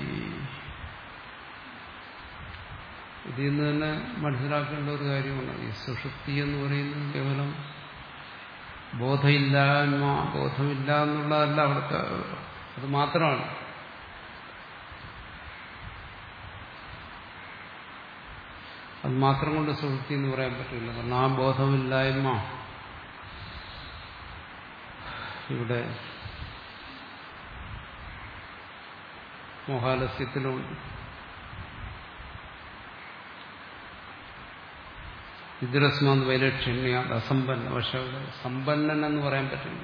ഇതിൽ നിന്ന് തന്നെ മനസ്സിലാക്കേണ്ട ഒരു കാര്യമാണ് ഈ സുഷുപ്തി എന്ന് പറയുന്നത് കേവലം ബോധമില്ലായ്മ ബോധമില്ല എന്നുള്ളതല്ല അവിടുത്തെ അത് മാത്രമാണ് അത് മാത്രം കൊണ്ട് സുഹൃത്തി എന്ന് പറയാൻ പറ്റില്ല കാരണം ആ ബോധമില്ലായ്മ ഇവിടെ മോഹാലസ്യത്തിലുണ്ട് ഇതരസ്മാത് വൈലക്ഷണ്യ അസമ്പന്ന പക്ഷെ അവിടെ സമ്പന്നൻ എന്ന് പറയാൻ പറ്റില്ല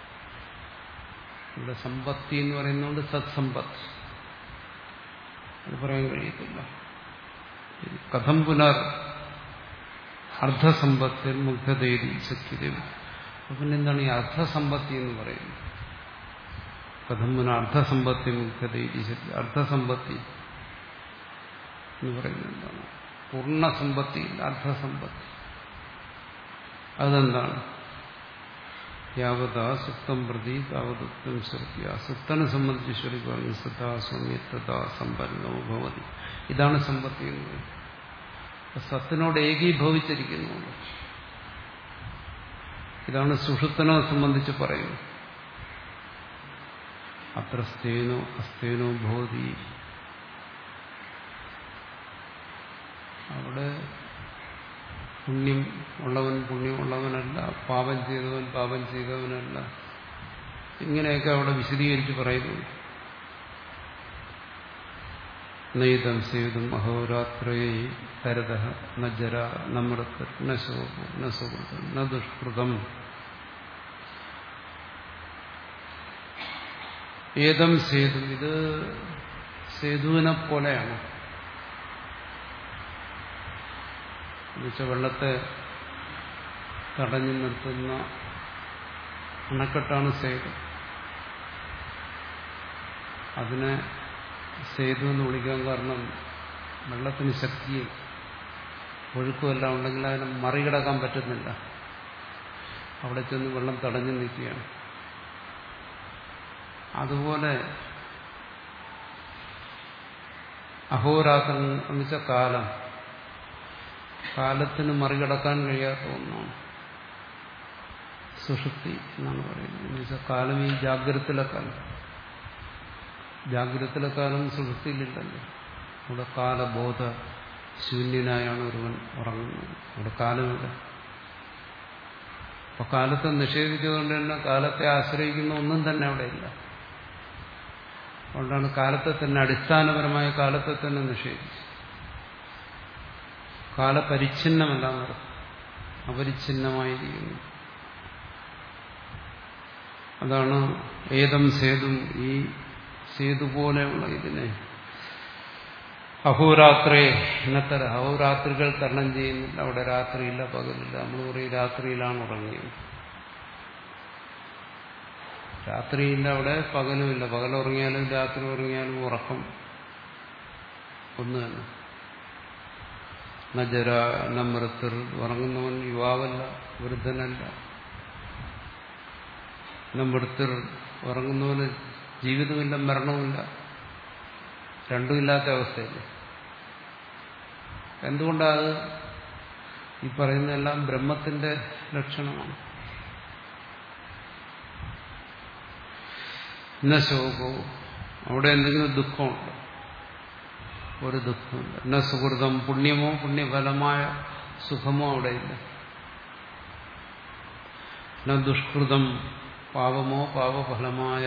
ഇവിടെ സമ്പത്തി എന്ന് പറയുന്നതുകൊണ്ട് സത്സമ്പത്ത് അത് പറയാൻ കഴിയത്തില്ല കഥം പുനർ അർദ്ധസമ്പത്തിൽ മുഗ്ധതയിൽ ശക്തി അപ്പൊ പിന്നെ എന്താണ് ഈ അർദ്ധസമ്പത്തി എന്ന് പറയുന്നത് കഥമ്പന അർദ്ധസമ്പത്തി മുഗ്ധതയിൽ ശക്തി അർദ്ധസമ്പത്തി എന്ന് പറയുന്നത് എന്താണ് പൂർണ്ണസമ്പത്തി അർദ്ധസമ്പത്തി അതെന്താണ് യാവത സുക്തം പ്രതി താവതുക്തം ശ്രുതിയ സുക്തനെ സംബന്ധിച്ച് ശ്രുതി പറഞ്ഞു സദാ സൗമ്യത്തതാ സമ്പന്നോ ഭവതി ഇതാണ് സമ്പത്തി എന്ന് പറയുന്നത് സത്തിനോട് ഏകീഭവിച്ചിരിക്കുന്നു ഇതാണ് സുഷുപ്തനെ സംബന്ധിച്ച് പറയുന്നത് അത്ര സ്തേനോ അസ്തേനോ ഭവതി അവിടെ പുണ്യം ഉള്ളവൻ പുണ്യമുള്ളവനല്ല പാപം ചെയ്തവൻ പാപം ചെയ്തവനല്ല ഇങ്ങനെയൊക്കെ അവിടെ വിശദീകരിച്ച് പറയുന്നു നൈതം സേതും അഹോരാത്രയെ തരത ന ജര ന മൃത്ത് ന ശോകം ന സുഹൃതം ന ദുഷ്കൃതം ഏതം സേതു ഇത് സേതുവിനെ പോലെയാണ് എന്നുവെച്ചാൽ വെള്ളത്തെ തടഞ്ഞു നിർത്തുന്ന അണക്കെട്ടാണ് സേതു അതിനെ സേതു എന്ന് വിളിക്കാൻ കാരണം വെള്ളത്തിന് ശക്തിയും ഒഴുക്കുമെല്ലാം ഉണ്ടെങ്കിൽ അതിനെ മറികടക്കാൻ പറ്റുന്നില്ല അവിടെ ചെന്ന് വെള്ളം തടഞ്ഞു നിൽക്കുകയാണ് അതുപോലെ അഹോരാത്രം എന്ന് വെച്ചാൽ കാലം കാലത്തിന് മറികടക്കാൻ കഴിയാത്ത ഒന്നാണ് സുഷുപ്തി എന്നാണ് പറയുന്നത് എന്ന് വെച്ചാൽ കാലം ഈ ജാഗ്രതത്തിലെ കാലം ജാഗ്രതത്തിലെ കാലം സുഷുപ്തിയിലില്ലല്ലോ അവിടെ കാലബോധ ശൂന്യനായാണ് ഒരുവൻ ഉറങ്ങുന്നത് അവിടെ കാലമില്ല അപ്പൊ കാലത്തെ നിഷേധിച്ചതുകൊണ്ട് തന്നെ കാലത്തെ ആശ്രയിക്കുന്ന ഒന്നും തന്നെ അവിടെ ഇല്ല അതുകൊണ്ടാണ് കാലത്തെ തന്നെ അടിസ്ഥാനപരമായ കാലത്തെ തന്നെ നിഷേധിച്ചത് കാലപരിച്ഛിന്നമല്ല എന്നർത്ഥം അപരിച്ഛിന്നമായിരിക്കുന്നു അതാണ് ഏതം സേതും ഈ സേതു പോലെയുള്ള ഇതിനെ അഹോരാത്രേ ഇന്നത്തെ അഹോരാത്രികൾ തരണം ചെയ്യുന്നില്ല അവിടെ രാത്രിയില്ല പകലില്ല നമ്മൾ പറയും രാത്രിയിലാണ് ഉറങ്ങിയത് രാത്രിയില്ല അവിടെ പകലുമില്ല പകലുറങ്ങിയാലും രാത്രി ഉറങ്ങിയാലും ഉറക്കം ഒന്ന് തന്നെ നജര നമൃത്തർ ഉറങ്ങുന്നവൻ യുവാവല്ല വൃദ്ധനല്ല നമൃത്തർ ഉറങ്ങുന്നവന് ജീവിതമില്ല മരണവുമില്ല രണ്ടുമില്ലാത്ത അവസ്ഥയില്ല എന്തുകൊണ്ടത് ഈ പറയുന്നതെല്ലാം ബ്രഹ്മത്തിന്റെ ലക്ഷണമാണ് ഇന്ന ശോകവും അവിടെ എന്തെങ്കിലും ദുഃഖമുണ്ടോ ഒരു ദുഃഖമില്ല എന്ന സുഹൃതം പുണ്യമോ പുണ്യഫലമായ സുഖമോ അവിടെയില്ല എന്ന ദുഷ്കൃതം പാപമോ പാപഫലമായ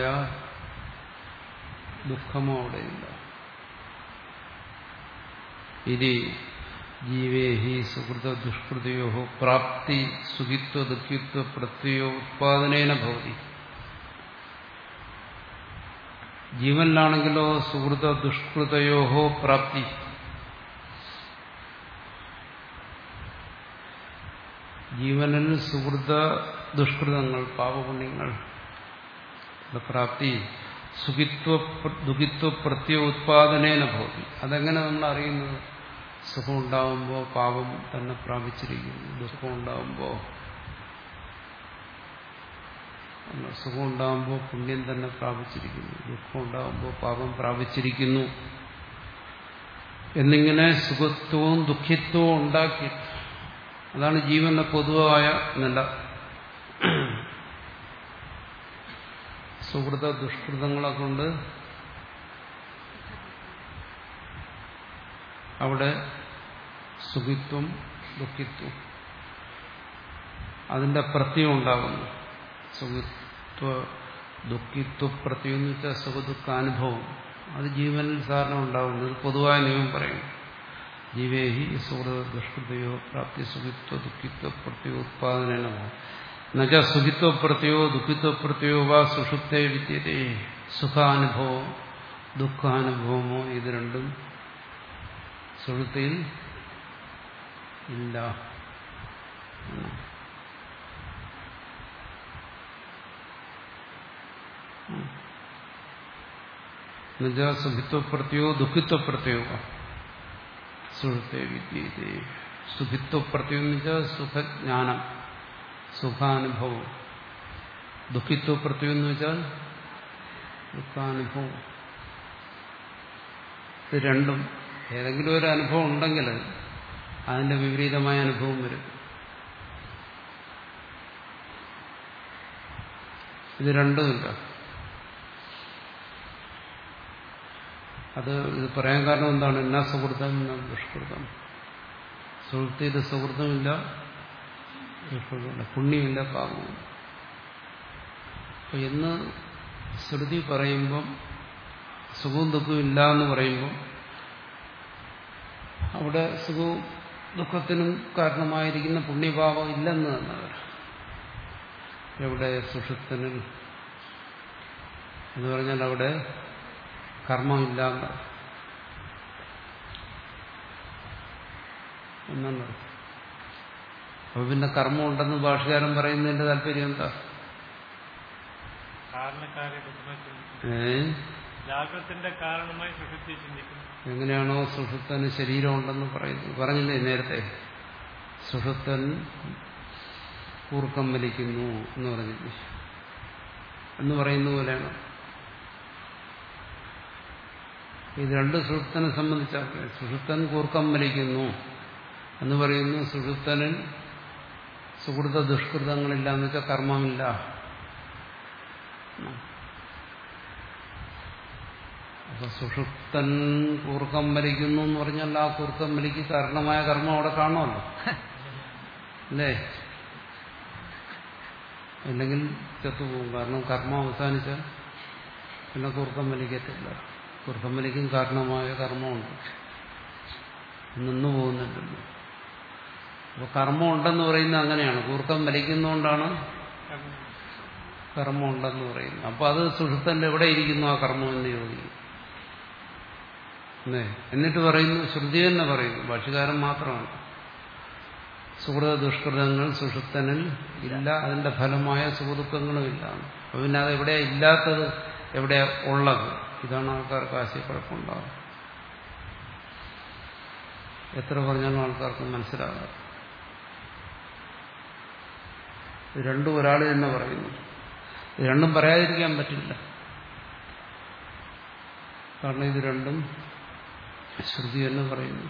ദുഃഖമോ അവിടെയില്ല ഇതി ജീവേഹി സുഹൃത ദുഷ്കൃതയോ പ്രാപ്തി സുഖിത്വ ദുഃഖിത്വ പ്രത്യയോ ഉത്പാദനേന ഭവതി ജീവനിലാണെങ്കിലോ സുഹൃത ദുഷ്കൃതയോഹോ പ്രാപ്തി ജീവനിൽ സുഹൃത ദുഷ്കൃതങ്ങൾ പാപപുണ്യങ്ങൾ പ്രാപ്തി സുഖിത്വ ദുഃഖിത്വ പ്രത്യോ ഉത്പാദനേന ഭവതി അതെങ്ങനെ നമ്മൾ അറിയുന്നത് സുഖം ഉണ്ടാവുമ്പോൾ പാപം തന്നെ പ്രാപിച്ചിരിക്കുന്നു ദുഃഖം ഉണ്ടാവുമ്പോൾ സുഖം ഉണ്ടാകുമ്പോൾ പുണ്യം തന്നെ പ്രാപിച്ചിരിക്കുന്നു ദുഃഖം ഉണ്ടാകുമ്പോൾ പാപം പ്രാപിച്ചിരിക്കുന്നു എന്നിങ്ങനെ സുഖത്വവും ദുഃഖിത്വവും ഉണ്ടാക്കി അതാണ് ജീവന്റെ പൊതുവായ നില സുഹൃത ദുഷ്കൃതങ്ങളെ കൊണ്ട് അവിടെ സുഖിത്വം ദുഃഖിത്വം അതിന്റെ പ്രത്യം ഉണ്ടാകുന്നു സുഖിത്വ ദുഃഖിത്വ പ്രത്യം എന്ന് വെച്ചാൽ സുഖദുഃഖാനുഭവം അത് ജീവനിൽ സാധാരണ ഉണ്ടാകുന്നു ഇത് പൊതുവായ നിയമം പറയും ജീവേഹി സുഹൃത ദുഷ്കൃതയോ പ്രാപ്തി സുഖിത്വ ദുഃഖിത്വ പ്രത്യോ ഉത്പാദന എന്നുവെച്ച സുഖിത്വ പ്രത്യോ ദുഃഖിത്വ പ്രത്യോ വാ സുഷുപ്തേ വിദ്യതേ സുഖാനുഭവം ദുഃഖാനുഭവമോ ഇത് രണ്ടും സുഷുപ്തിയിൽ ഇല്ല എന്നുവെച്ചാൽ സുഭിത്വപ്രത്യോ ദുഃഖിത്വപ്രത്യോ സുഹൃത്തെ വിദ്യത്തെ സുഖിത്വപ്രത്യം എന്ന് വെച്ചാൽ സുഖജ്ഞാനം സുഖാനുഭവം ദുഃഖിത്വപ്രത്യം എന്ന് വെച്ചാൽ ദുഃഖാനുഭവം ഇത് രണ്ടും ഏതെങ്കിലും ഒരു അനുഭവം ഉണ്ടെങ്കിൽ അതിന്റെ വിപരീതമായ അനുഭവം വരും ഇത് രണ്ടുമില്ല അത് ഇത് പറയാൻ കാരണം എന്താണ് എന്നാ സുഹൃത്തം എന്നാ ദുഷ്കൃതം സുഹൃത്തിയിൽ സുഹൃത്തമില്ല ദുഷ്കൃതമില്ല പുണ്യമില്ല പാപമില്ല അപ്പൊ എന്ന് ശ്രുതി പറയുമ്പം സുഖവും ദുഃഖവും ഇല്ല എന്ന് പറയുമ്പോൾ അവിടെ സുഖവും ദുഃഖത്തിനും കാരണമായിരിക്കുന്ന പുണ്യഭാവം ഇല്ലെന്ന് തന്നെ വരാം എവിടെ സുഷുപ്തനിൽ എന്ന് പറഞ്ഞാൽ അവിടെ കർമ്മമില്ല എന്നാണ് അപ്പൊ പിന്നെ കർമ്മം ഉണ്ടെന്ന് ഭാഷകാരൻ പറയുന്നതിന്റെ താല്പര്യം എന്താ കാരണക്കാരെ കുറിച്ച് ചിന്തിക്കുന്നു ഏ ജാഗ്രത്തിന്റെ കാരണമായി സുഷുപ്തി ചിന്തിക്കുന്നു എങ്ങനെയാണോ സുഷുപ്തന് ശരീരമുണ്ടെന്ന് പറയുന്നത് പറഞ്ഞില്ലേ നേരത്തെ സുഷുപ്തൻ കൂർക്കം വലിക്കുന്നു എന്ന് പറഞ്ഞില്ലേ എന്ന് പറയുന്ന പോലെയാണ് ഇത് രണ്ട് സുഷുപ്തനെ സംബന്ധിച്ചാൽ സുഷുപ്തൻ കൂർക്കം വലിക്കുന്നു എന്ന് പറയുന്നു സുഷുപ്തനിൽ സുഹൃത ദുഷ്കൃതങ്ങളില്ല എന്ന് വെച്ചാൽ കർമ്മമില്ല അപ്പൊ സുഷുപ്തൻ കൂർക്കം വലിക്കുന്നു എന്ന് പറഞ്ഞാൽ ആ കൂർക്കം വലിക്ക് കാരണമായ കർമ്മം അവിടെ കാണുമല്ലോ അല്ലേ അല്ലെങ്കിൽ ചത്തുപോകും കാരണം കർമ്മം അവസാനിച്ചാൽ പിന്നെ കൂർക്കം വലിക്കത്തില്ല കൂർക്കം വലിക്കും കാരണമായ കർമ്മമുണ്ട് നിന്നു പോകുന്നുണ്ടല്ലോ അപ്പൊ കർമ്മം ഉണ്ടെന്ന് പറയുന്നത് അങ്ങനെയാണ് കൂർക്കം വലിക്കുന്നതുകൊണ്ടാണ് കർമ്മം ഉണ്ടെന്ന് പറയുന്നത് അപ്പൊ അത് സുഷുപ്തന്റെ എവിടെ ഇരിക്കുന്നു ആ കർമ്മം എന്ന് ചോദിക്കും അല്ലേ എന്നിട്ട് പറയുന്നു ശ്രുതി തന്നെ പറയുന്നു ഭാഷകാരൻ മാത്രമാണ് സുഹൃത ദുഷ്കൃതങ്ങൾ സുഷുപ്തനിൽ ഇല്ല അതിന്റെ ഫലമായ സുഹൃത്തുക്കങ്ങളും ഇല്ല അപ്പൊ പിന്നെ അത് എവിടെയാ ഇല്ലാത്തത് എവിടെയാ ഉള്ളത് ഇതാണ് ആൾക്കാർക്ക് ആശയക്കുഴപ്പമുണ്ടാകും എത്ര പറഞ്ഞാലും ആൾക്കാർക്ക് മനസ്സിലാകാം ഇത് രണ്ടും ഒരാൾ തന്നെ പറയുന്നു ഇത് രണ്ടും പറയാതിരിക്കാൻ പറ്റില്ല കാരണം ഇത് രണ്ടും ശ്രുതി എന്ന് പറയുന്നു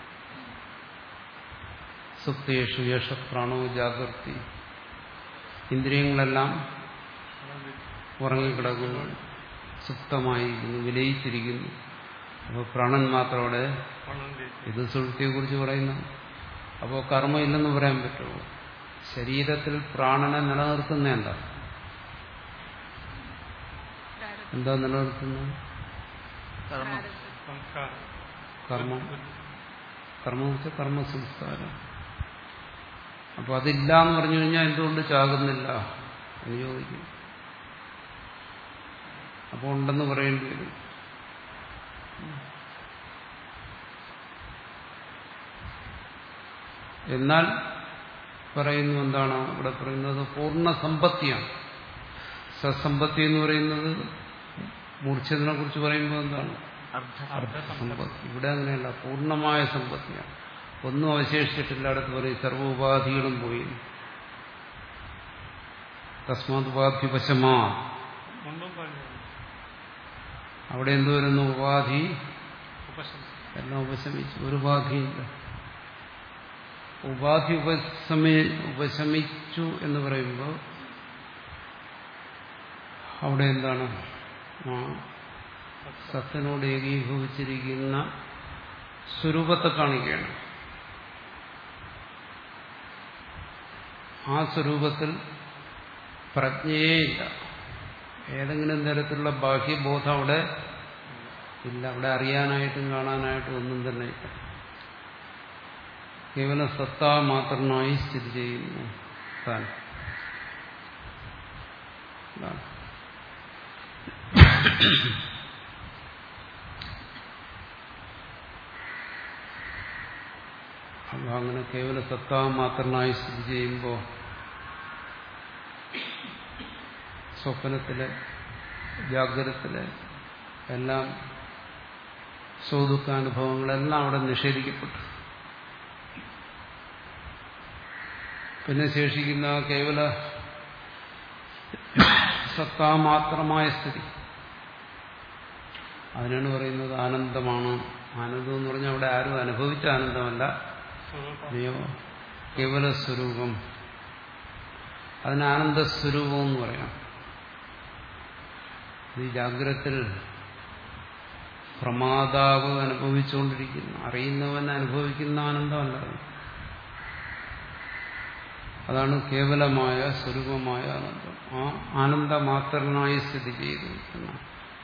സുപ്തേഷു യേശ പ്രാണോ ജാഗ്രതി ഇന്ദ്രിയങ്ങളെല്ലാം ഉറങ്ങിക്കിടക്കുന്നു സുപ്തമായിരിക്കുന്നു വിലയിച്ചിരിക്കുന്നു അപ്പോൾ പ്രാണൻ മാത്രം അവിടെ ഇത് സുഹൃത്തിയെ കുറിച്ച് പറയുന്നു അപ്പോൾ കർമ്മം ഇല്ലെന്ന് പറയാൻ പറ്റുമോ ശരീരത്തിൽ പ്രാണനെ നിലനിർത്തുന്ന എന്താ എന്താ നിലനിർത്തുന്നത് സംസ്കാരം കർമ്മം കർമ്മം വെച്ചാൽ കർമ്മ സംസ്കാരം അപ്പൊ അതില്ല എന്ന് പറഞ്ഞു കഴിഞ്ഞാൽ എന്തുകൊണ്ട് ചാകുന്നില്ല എന്ന് ചോദിക്കും അപ്പോൾ ഉണ്ടെന്ന് പറയേണ്ടി വരും എന്നാൽ പറയുന്നു എന്താണ് ഇവിടെ പറയുന്നത് പൂർണ്ണ സമ്പത്തിയാണ് സസമ്പത്തി എന്ന് പറയുന്നത് മൂർച്ഛത്തിനെ കുറിച്ച് പറയുമ്പോൾ എന്താണ് അർദ്ധസമ്പത്തി ഇവിടെ അങ്ങനെയല്ല പൂർണ്ണമായ സമ്പത്തിയാണ് ഒന്നും അവശേഷിച്ചിട്ടില്ല അടുത്ത് പറയും സർവ്വ ഉപാധികളും പോയി തസ്മാത് ഉപാധിപശമാ മുണ്ടും പറഞ്ഞു അവിടെ എന്ത് വരുന്നു ഉപാധി ഉപശമനം എല്ലാം ഉപശമിച്ചു ഒരു ഉപാധിയില്ല ഉപാധി ഉപശമി ഉപശമിച്ചു എന്ന് പറയുമ്പോൾ അവിടെ എന്താണ് ആ സത്തിനോട് ഏകീഭവിച്ചിരിക്കുന്ന സ്വരൂപത്തെ കാണിക്കുകയാണ് ആ സ്വരൂപത്തിൽ പ്രജ്ഞയേ ഇല്ല ഏതെങ്കിലും തരത്തിലുള്ള ബാഹ്യബോധം അവിടെ ഇല്ല അവിടെ അറിയാനായിട്ടും കാണാനായിട്ടും ഒന്നും തന്നെ ഇല്ല കേവലം സത്ത മാത്രമായി സ്ഥിതി ചെയ്യുന്നു താൻ ഇതാണ്. അപ്പോൾ അങ്ങനെ കേവല സത്താ മാത്രമായി സ്ഥിതി ചെയ്യുമ്പോൾ സ്വപ്നത്തിലെ ജാഗ്രതത്തിലെ എല്ലാം സുഖദുഃഖാനുഭവങ്ങളെല്ലാം അവിടെ നിഷേധിക്കപ്പെട്ടു പിന്നെ ശേഷിക്കുന്ന കേവല സത്താമാത്രമായ സ്ഥിതി അതിനാണ് പറയുന്നത് ആനന്ദമാണ് ആനന്ദം എന്ന് പറഞ്ഞാൽ അവിടെ ആരും അനുഭവിച്ച ആനന്ദമല്ല സ്വരൂപം അയ്യോ കേവല സ്വരൂപം അതിന് ആനന്ദസ്വരൂപം എന്ന് പറയാം ഈ ജാഗ്രത്തിൽ പ്രമാതാവ് അനുഭവിച്ചുകൊണ്ടിരിക്കുന്നു അറിയുന്നവൻ അനുഭവിക്കുന്ന ആനന്ദമല്ല അത്. അതാണ് കേവലമായ സ്വരൂപമായ ആനന്ദം ആ ആനന്ദമാത്രനായി സ്ഥിതി ചെയ്തു എന്നാണ്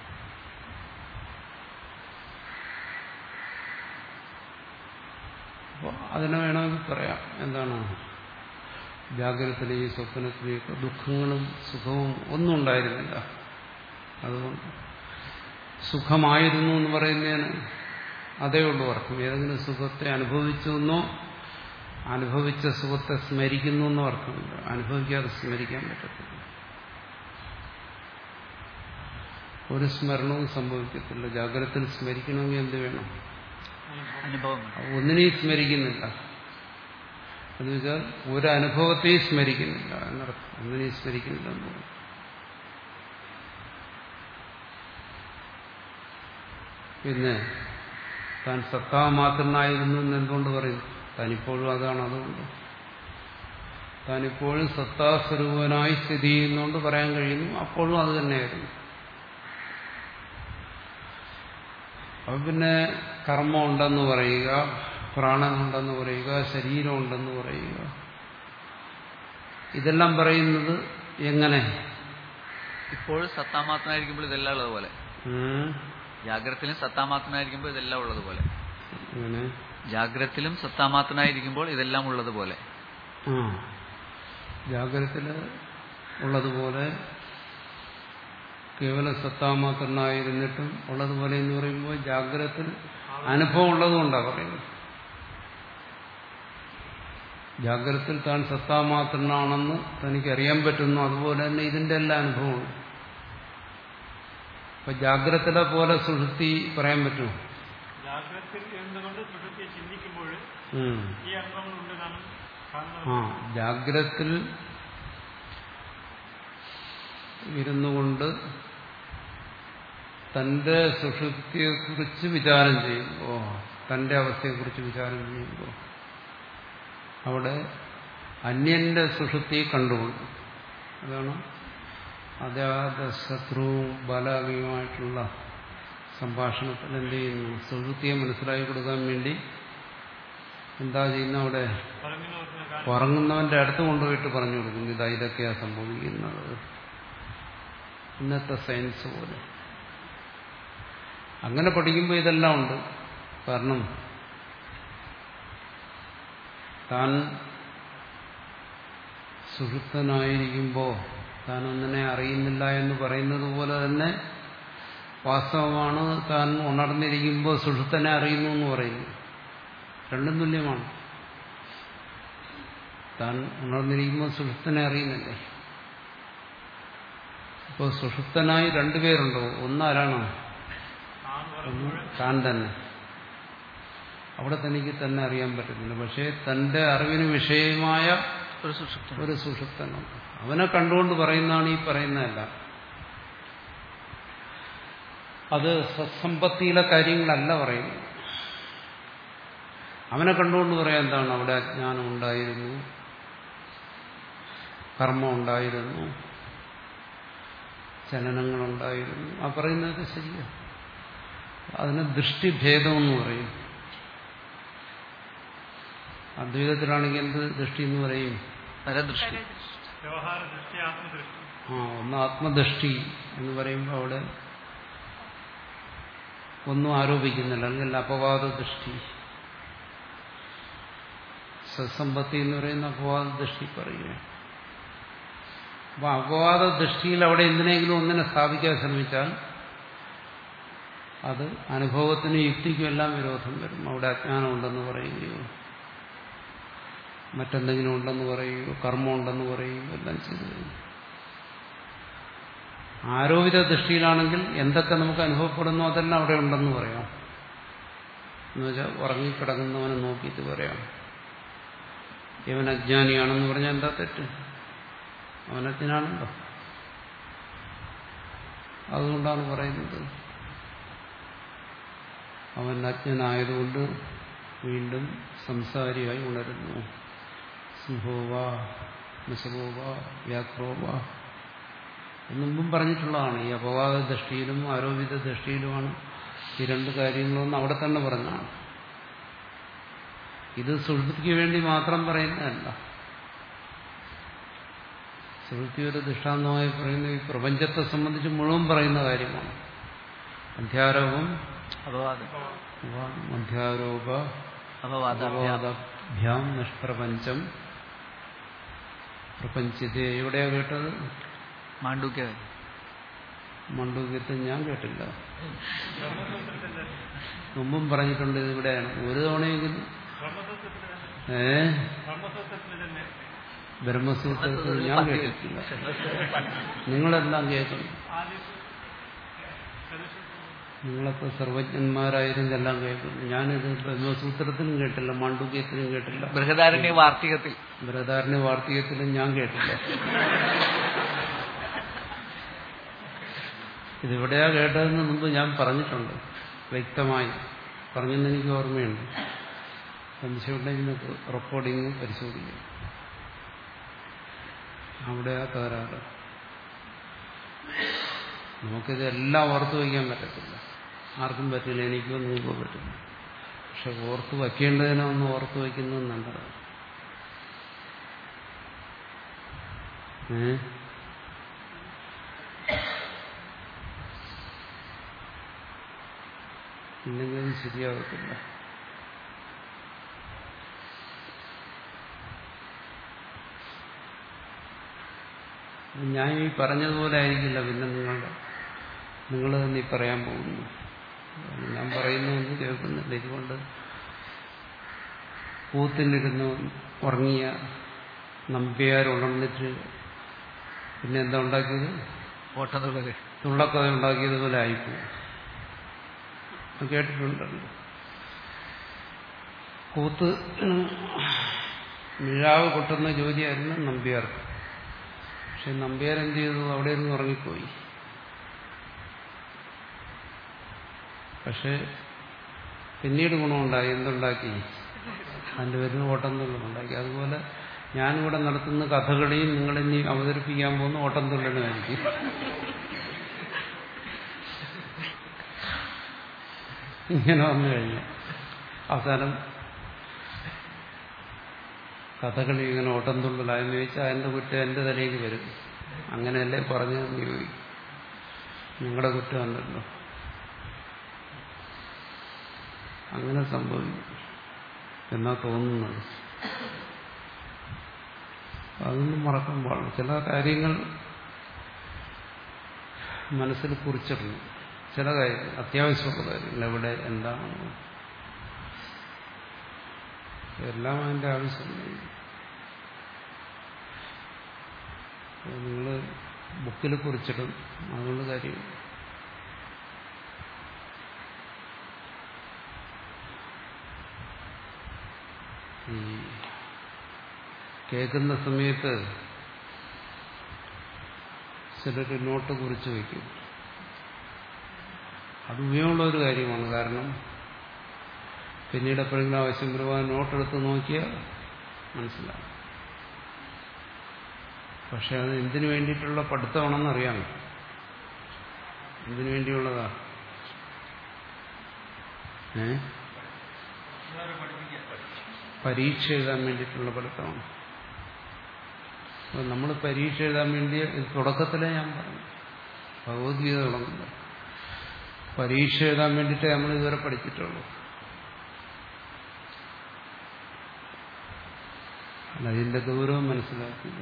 അപ്പോൾ അതിനെ വേണമെങ്കിൽ പറയാം എന്താണ് ജാഗ്രതത്തിലെയും സ്വപ്നത്തിലെയൊക്കെ ദുഃഖങ്ങളും സുഖവും ഒന്നും ഉണ്ടായിരുന്നില്ല അതുകൊണ്ട് സുഖമായിരുന്നു എന്ന് പറയുന്നതിന് അതേ ഉള്ളൂ അർത്ഥം ഏതെങ്കിലും സുഖത്തെ അനുഭവിച്ചു എന്നോ അനുഭവിച്ച സുഖത്തെ സ്മരിക്കുന്നു എന്നോ അർത്ഥമില്ല അനുഭവിക്കാതെ സ്മരിക്കാൻ പറ്റത്തില്ല ഒരു സ്മരണവും സംഭവിക്കത്തില്ല ജാഗ്രതത്തിൽ സ്മരിക്കണമെങ്കിൽ എന്ത് വേണം അനുഭവങ്ങൾ ഒന്നിനെയും സ്മരിക്കുന്നില്ല എന്ന് വെച്ചാൽ ഒരു അനുഭവത്തെയും സ്മരിക്കുന്നില്ല എന്നർത്ഥം ഒന്നിനെയും സ്മരിക്കുന്നില്ല എന്ന് പറയും. പിന്നെ താൻ സത്താമാത്രനായിരുന്നു എന്ന് എന്തുകൊണ്ട് പറയും താനിപ്പോഴും അതാണ് അതുകൊണ്ട് താനിപ്പോഴും സത്താസ്വരൂപനായി സ്ഥിതി ചെയ്യുന്നതുകൊണ്ട് പറയാൻ കഴിയുന്നു അപ്പോഴും അത് തന്നെയായിരുന്നു അപ്പൊ പിന്നെ കർമ്മം ഉണ്ടെന്ന് പറയുക പ്രാണനുണ്ടെന്ന് പറയുക ശരീരം ഉണ്ടെന്ന് പറയുക ഇതെല്ലാം പറയുന്നത് എങ്ങനെ ഇപ്പോഴും സത്താമാത്രനായിരിക്കുമ്പോൾ ഇതെല്ലാം ഉള്ളതുപോലെ ഉം? ജാഗ്രതത്തിലും സത്താമാത്രനായിരിക്കുമ്പോൾ ഇതെല്ലാം ഉള്ളതുപോലെ എങ്ങനെ ജാഗ്രതത്തിലും സത്താമാത്രനായിരിക്കുമ്പോൾ ഇതെല്ലാം ഉള്ളതുപോലെ ആ ജാഗ്രതത്തില് ഉള്ളതുപോലെ കേവല സത്താമാത്രനായിരുന്നിട്ടും ഉള്ളതുപോലെ എന്ന് പറയുമ്പോൾ ജാഗ്രതത്തിൽ അനുഭവം ഉള്ളതുകൊണ്ടാണ് പറയുന്നത് ജാഗ്രതത്തിൽ താൻ സത്താമാത്രനാണെന്ന് തനിക്കറിയാൻ പറ്റുന്നു അതുപോലെ തന്നെ ഇതിന്റെ എല്ലാ അനുഭവവും അപ്പൊ ജാഗ്രതയുടെ പോലെ സുഷുപ്തി പറയാൻ പറ്റുമോ ജാഗ്രതത്തിൽ ഇരുന്നുകൊണ്ട് സുഷുപ്തിയെ ചിന്തിക്കുമ്പോൾ ഉം. ഈ അനുഭവങ്ങളുണ്ട് നാം കാണുന്നത് ആ ജാഗ്രത്തിൽ ഇരുന്നുകൊണ്ട് തന്റെ സുഷുപ്തിയെക്കുറിച്ച് വിചാരം ചെയ്യുമ്പോൾ തന്റെ അവസ്ഥയെക്കുറിച്ച് വിചാരം ചെയ്യുമ്പോൾ അവിടെ അന്യന്റെ സുഷുപ്തിയെ കണ്ടുകൊണ്ട് അതാണ് അജാത ശത്രുവും ബലാഗിയുമായിട്ടുള്ള സംഭാഷണത്തിൽ എന്ത് ചെയ്യുന്നു സുഷുപ്തിയെ മനസ്സിലാക്കി കൊടുക്കാൻ വേണ്ടി എന്താ ചെയ്യുന്ന അവിടെ പറഞ്ഞവർക്ക് കാണാൻ ഉറങ്ങുന്നവന്റെ അടുത്ത് കൊണ്ടുപോയിട്ട് പറഞ്ഞു കൊടുക്കുന്നു ഇതാ ഇതൊക്കെയാ സംഭവിക്കുന്നത് ഇന്നത്തെ സയൻസ് പോലെ അങ്ങനെ പഠിക്കുമ്പോൾ ഇതെല്ലാം ഉണ്ട് കാരണം താൻ സുഷുപ്തനായിരിക്കുമ്പോൾ താൻ ഒന്നിനെ അറിയുന്നില്ല എന്ന് പറയുന്നത് പോലെ തന്നെ വാസ്തവമാണ് താൻ ഉണർന്നിരിക്കുമ്പോൾ സുഷുപ്തനെ അറിയുന്നു എന്ന് പറയുന്നു രണ്ടും തുല്യമാണ് താൻ ഉണർന്നിരിക്കുമ്പോൾ സുഷുപ്തനെ അറിയുന്നില്ലേ അപ്പോൾ സുഷുപ്തനായി രണ്ടുപേരുണ്ടോ ഒന്നാരാണോ ഒന്ന് താൻ തന്നെ അവിടെ തനിക്ക് തന്നെ അറിയാൻ പറ്റുന്നില്ല പക്ഷേ തന്റെ അറിവിന് വിഷയമായ ഒരു സുഷുപ്തി ഒരു സുഷുപ്തനുണ്ട് അവനെ കണ്ടുകൊണ്ട് പറയുന്നതാണ് ഈ പറയുന്നതല്ല അത് സത്സമ്പത്തിയിലെ കാര്യങ്ങളല്ല പറയുന്നത് അവനെ കണ്ടുകൊണ്ട് പറയാൻ എന്താണ് അവിടെ അജ്ഞാനം ഉണ്ടായിരുന്നു കർമ്മം ഉണ്ടായിരുന്നു ചലനങ്ങളുണ്ടായിരുന്നു ആ പറയുന്നത് ശരിയാണ് അതിന് ദൃഷ്ടിഭേദം എന്ന് പറയും അദ്വൈതത്തിലാണെങ്കിൽ എന്ത് ദൃഷ്ടി എന്ന് പറയും പരദൃഷ്ടി വ്യവഹാര ദൃഷ്ടി ആത്മദൃഷ്ടി ആ ഒന്ന് ആത്മദൃഷ്ടി എന്ന് പറയുമ്പോൾ അവിടെ ഒന്നും ആരോപിക്കുന്നില്ല അല്ലെങ്കിൽ അപവാദ ദൃഷ്ടി സത്സമ്പത്തി എന്ന് പറയുന്ന അപവാദ ദൃഷ്ടി പറയുക അപ്പൊ അപവാദ ദൃഷ്ടിയിൽ അവിടെ എന്തിനെങ്കിലും ഒന്നിനെ സ്ഥാപിക്കാൻ ശ്രമിച്ചാൽ അത് അനുഭവത്തിനും യുക്തിക്കും എല്ലാം വിരോധം വരും അവിടെ അജ്ഞാനമുണ്ടെന്ന് പറയുകയോ മറ്റെന്തെങ്കിലും ഉണ്ടെന്ന് പറയുകയോ കർമ്മം ഉണ്ടെന്ന് പറയുകയോ എല്ലാം ചെയ്തു കഴിഞ്ഞു ആരോപിത ദൃഷ്ടിയിലാണെങ്കിൽ എന്തൊക്കെ നമുക്ക് അനുഭവപ്പെടുന്നു അതെല്ലാം അവിടെ ഉണ്ടെന്ന് പറയാം എന്നുവെച്ചാൽ ഉറങ്ങിക്കിടക്കുന്നവനെ നോക്കിയിട്ട് പറയാം ഇവൻ അജ്ഞാനിയാണെന്ന് പറഞ്ഞാൽ എന്താ തെറ്റ് അവൻ അജ്ഞനാണല്ലോ അതുകൊണ്ടാണ് പറയുന്നത് അവൻ അജ്ഞനായതുകൊണ്ട് വീണ്ടും സംസാരിയായി ഉണരുന്നു സിംഹോവ മിശവോവ വ്യാക്രോവ മുമ്പും പറഞ്ഞിട്ടുള്ളതാണ് ഈ അപവാദ ദൃഷ്ടിയിലും ആരോപിത ദൃഷ്ടിയിലുമാണ് ഈ രണ്ട് കാര്യങ്ങളൊന്നും അവിടെ തന്നെ പറഞ്ഞാണ് ഇത് സുഹൃത്തിക്ക് വേണ്ടി മാത്രം പറയുന്നതല്ല സുഹൃത്തി ഒരു ദൃഷ്ടാന്തമായി പറയുന്ന ഈ പ്രപഞ്ചത്തെ സംബന്ധിച്ച് മുഴുവൻ പറയുന്ന കാര്യമാണ് അധ്യാരോപം അപവാദം മധ്യാരോപ അപവാദാഭ്യാം അപവാദഭ്യാം നിഷ്പ്രപഞ്ചം പ്രപഞ്ചത്തെ എവിടെയാ കേട്ടത് മാണ്ഡൂക്യ മണ്ഡൂക്യത്തിൽ ഞാൻ കേട്ടില്ല മുമ്പും പറഞ്ഞിട്ടുണ്ട് ഇത് ഇവിടെയാണ് ഒരു തവണയെങ്കിലും ഏ ബ്രഹ്മസൂത്രത്തിൽ ഞാൻ കേട്ടിട്ടില്ല നിങ്ങളെല്ലാം കേൾക്കുന്നു നിങ്ങളൊക്കെ സർവജ്ഞന്മാരായിരുന്നു എല്ലാം കേൾക്കുന്നു ഞാനിത് ബ്രഹ്മസൂത്രത്തിനും കേട്ടില്ല മാണ്ഡൂക്യത്തിനും കേട്ടില്ല ബൃഹദാരണ്യ വാർത്തികത്തിൽ ബൃഹദാരണ്യ വാർത്തകത്തിലും ഞാൻ കേട്ടില്ല ഇതിവിടെയാ കേട്ടതെന്ന് മുമ്പ് ഞാൻ പറഞ്ഞിട്ടുണ്ട് വ്യക്തമായി പറഞ്ഞെന്ന് എനിക്ക് ഓർമ്മയുണ്ട് സംശയമുണ്ടെങ്കിൽ നിങ്ങൾക്ക് റെക്കോർഡിങ് പരിശോധിക്കാം അവിടെയാ തകരാറ് നമുക്കിത് എല്ലാം ഓർത്തു വയ്ക്കാൻ പറ്റത്തില്ല ആർക്കും പറ്റില്ല എനിക്കോ നിങ്ങൾക്കോ പറ്റില്ല പക്ഷെ ഓർത്തു വയ്ക്കേണ്ടതിനൊന്ന് ഓർത്തു വയ്ക്കുന്നത് നല്ലതാണ് ഏ ഇല്ലെങ്കിൽ അത് ശരിയാകത്തില്ല ഞാൻ ഈ പറഞ്ഞതുപോലെ ആയിരിക്കില്ല പിന്നെ നിങ്ങളുടെ നിങ്ങൾ തന്നെ ഈ പറയാൻ പോകുന്നു ഞാൻ പറയുന്നൊന്നും കേൾക്കുന്നില്ല ഇതുകൊണ്ട് കൂത്തിനിരുന്ന് ഉറങ്ങിയ നമ്പ്യാർ ഉണർന്നിട്ട് പിന്നെ എന്താ ഉണ്ടാക്കിയത് ഓട്ടം തുള്ളല് തുള്ളക്കഥ ഉണ്ടാക്കിയതുപോലെ ആയിപ്പോയി അത് കേട്ടിട്ടുണ്ടല്ലോ കൂത്ത് മിഴാവ് കൊട്ടുന്ന ജോലിയായിരുന്നു നമ്പ്യാർക്ക് പക്ഷെ നമ്പ്യാർ എന്ത് ചെയ്തു അവിടെ നിന്ന് ഉറങ്ങിപ്പോയി പക്ഷെ പിന്നീട് ഗുണമുണ്ടായി എന്തുണ്ടാക്കി അതിൻ്റെ വരുന്ന ഓട്ടം തുള്ളലുണ്ടാക്കി അതുപോലെ ഞാനിവിടെ നടത്തുന്ന കഥകളിയും നിങ്ങളിനി അവതരിപ്പിക്കാൻ പോകുന്ന ഓട്ടം തുള്ളലുമായിരിക്കും ഇങ്ങനെ വന്നു കഴിഞ്ഞു അവസാനം കഥകളി ഇങ്ങനെ ഓട്ടം തുള്ളലായെന്ന് ചോദിച്ചാൽ അതിൻ്റെ കുറ്റം എൻ്റെ തലയിൽ വരും അങ്ങനെയല്ലേ പറഞ്ഞതെന്ന് ചോദിക്കും നിങ്ങളുടെ കുറ്റമല്ലല്ലോ അങ്ങനെ സംഭവിക്കും എന്നാ തോന്നുന്നത് അതൊന്നും മറക്കാൻ പാടില്ല ചില കാര്യങ്ങൾ മനസ്സിൽ കുറിച്ചിടണം ചില കാര്യങ്ങൾ അത്യാവശ്യമുള്ള കാര്യങ്ങൾ എവിടെ എന്താണ് എല്ലാം അതിൻ്റെ ആവശ്യമുണ്ട് നിങ്ങൾ ബുക്കിൽ കുറിച്ചിടും അതുകൊണ്ട് കാര്യം ഈ കേൾക്കുന്ന സമയത്ത് ചിലർ നോട്ട് കുറിച്ച് വയ്ക്കും അത് ഉപയോഗമുള്ള ഒരു കാര്യമാണ് കാരണം പിന്നീട് എപ്പോഴെങ്കിലും ആവശ്യം വരുവാൻ നോട്ടെടുത്ത് നോക്കിയാൽ മനസ്സിലാവും പക്ഷെ അത് എന്തിനു വേണ്ടിയിട്ടുള്ള പഠിത്തമാണെന്ന് അറിയാമോ എന്തിനു വേണ്ടിയുള്ളതാ ഏ പരീക്ഷ എഴുതാൻ വേണ്ടിയിട്ടുള്ള പഠിത്തമാണ് അപ്പോൾ നമ്മൾ പരീക്ഷ എഴുതാൻ വേണ്ടി തുടക്കത്തിലേ ഞാൻ പറഞ്ഞു ഭഗവത്ഗീത തുടങ്ങുന്നത് പരീക്ഷ എഴുതാൻ വേണ്ടിയിട്ടേ നമ്മൾ ഇതുവരെ പഠിച്ചിട്ടുള്ളൂ അല്ല അതിന്റെ ഗൗരവം മനസ്സിലാക്കില്ല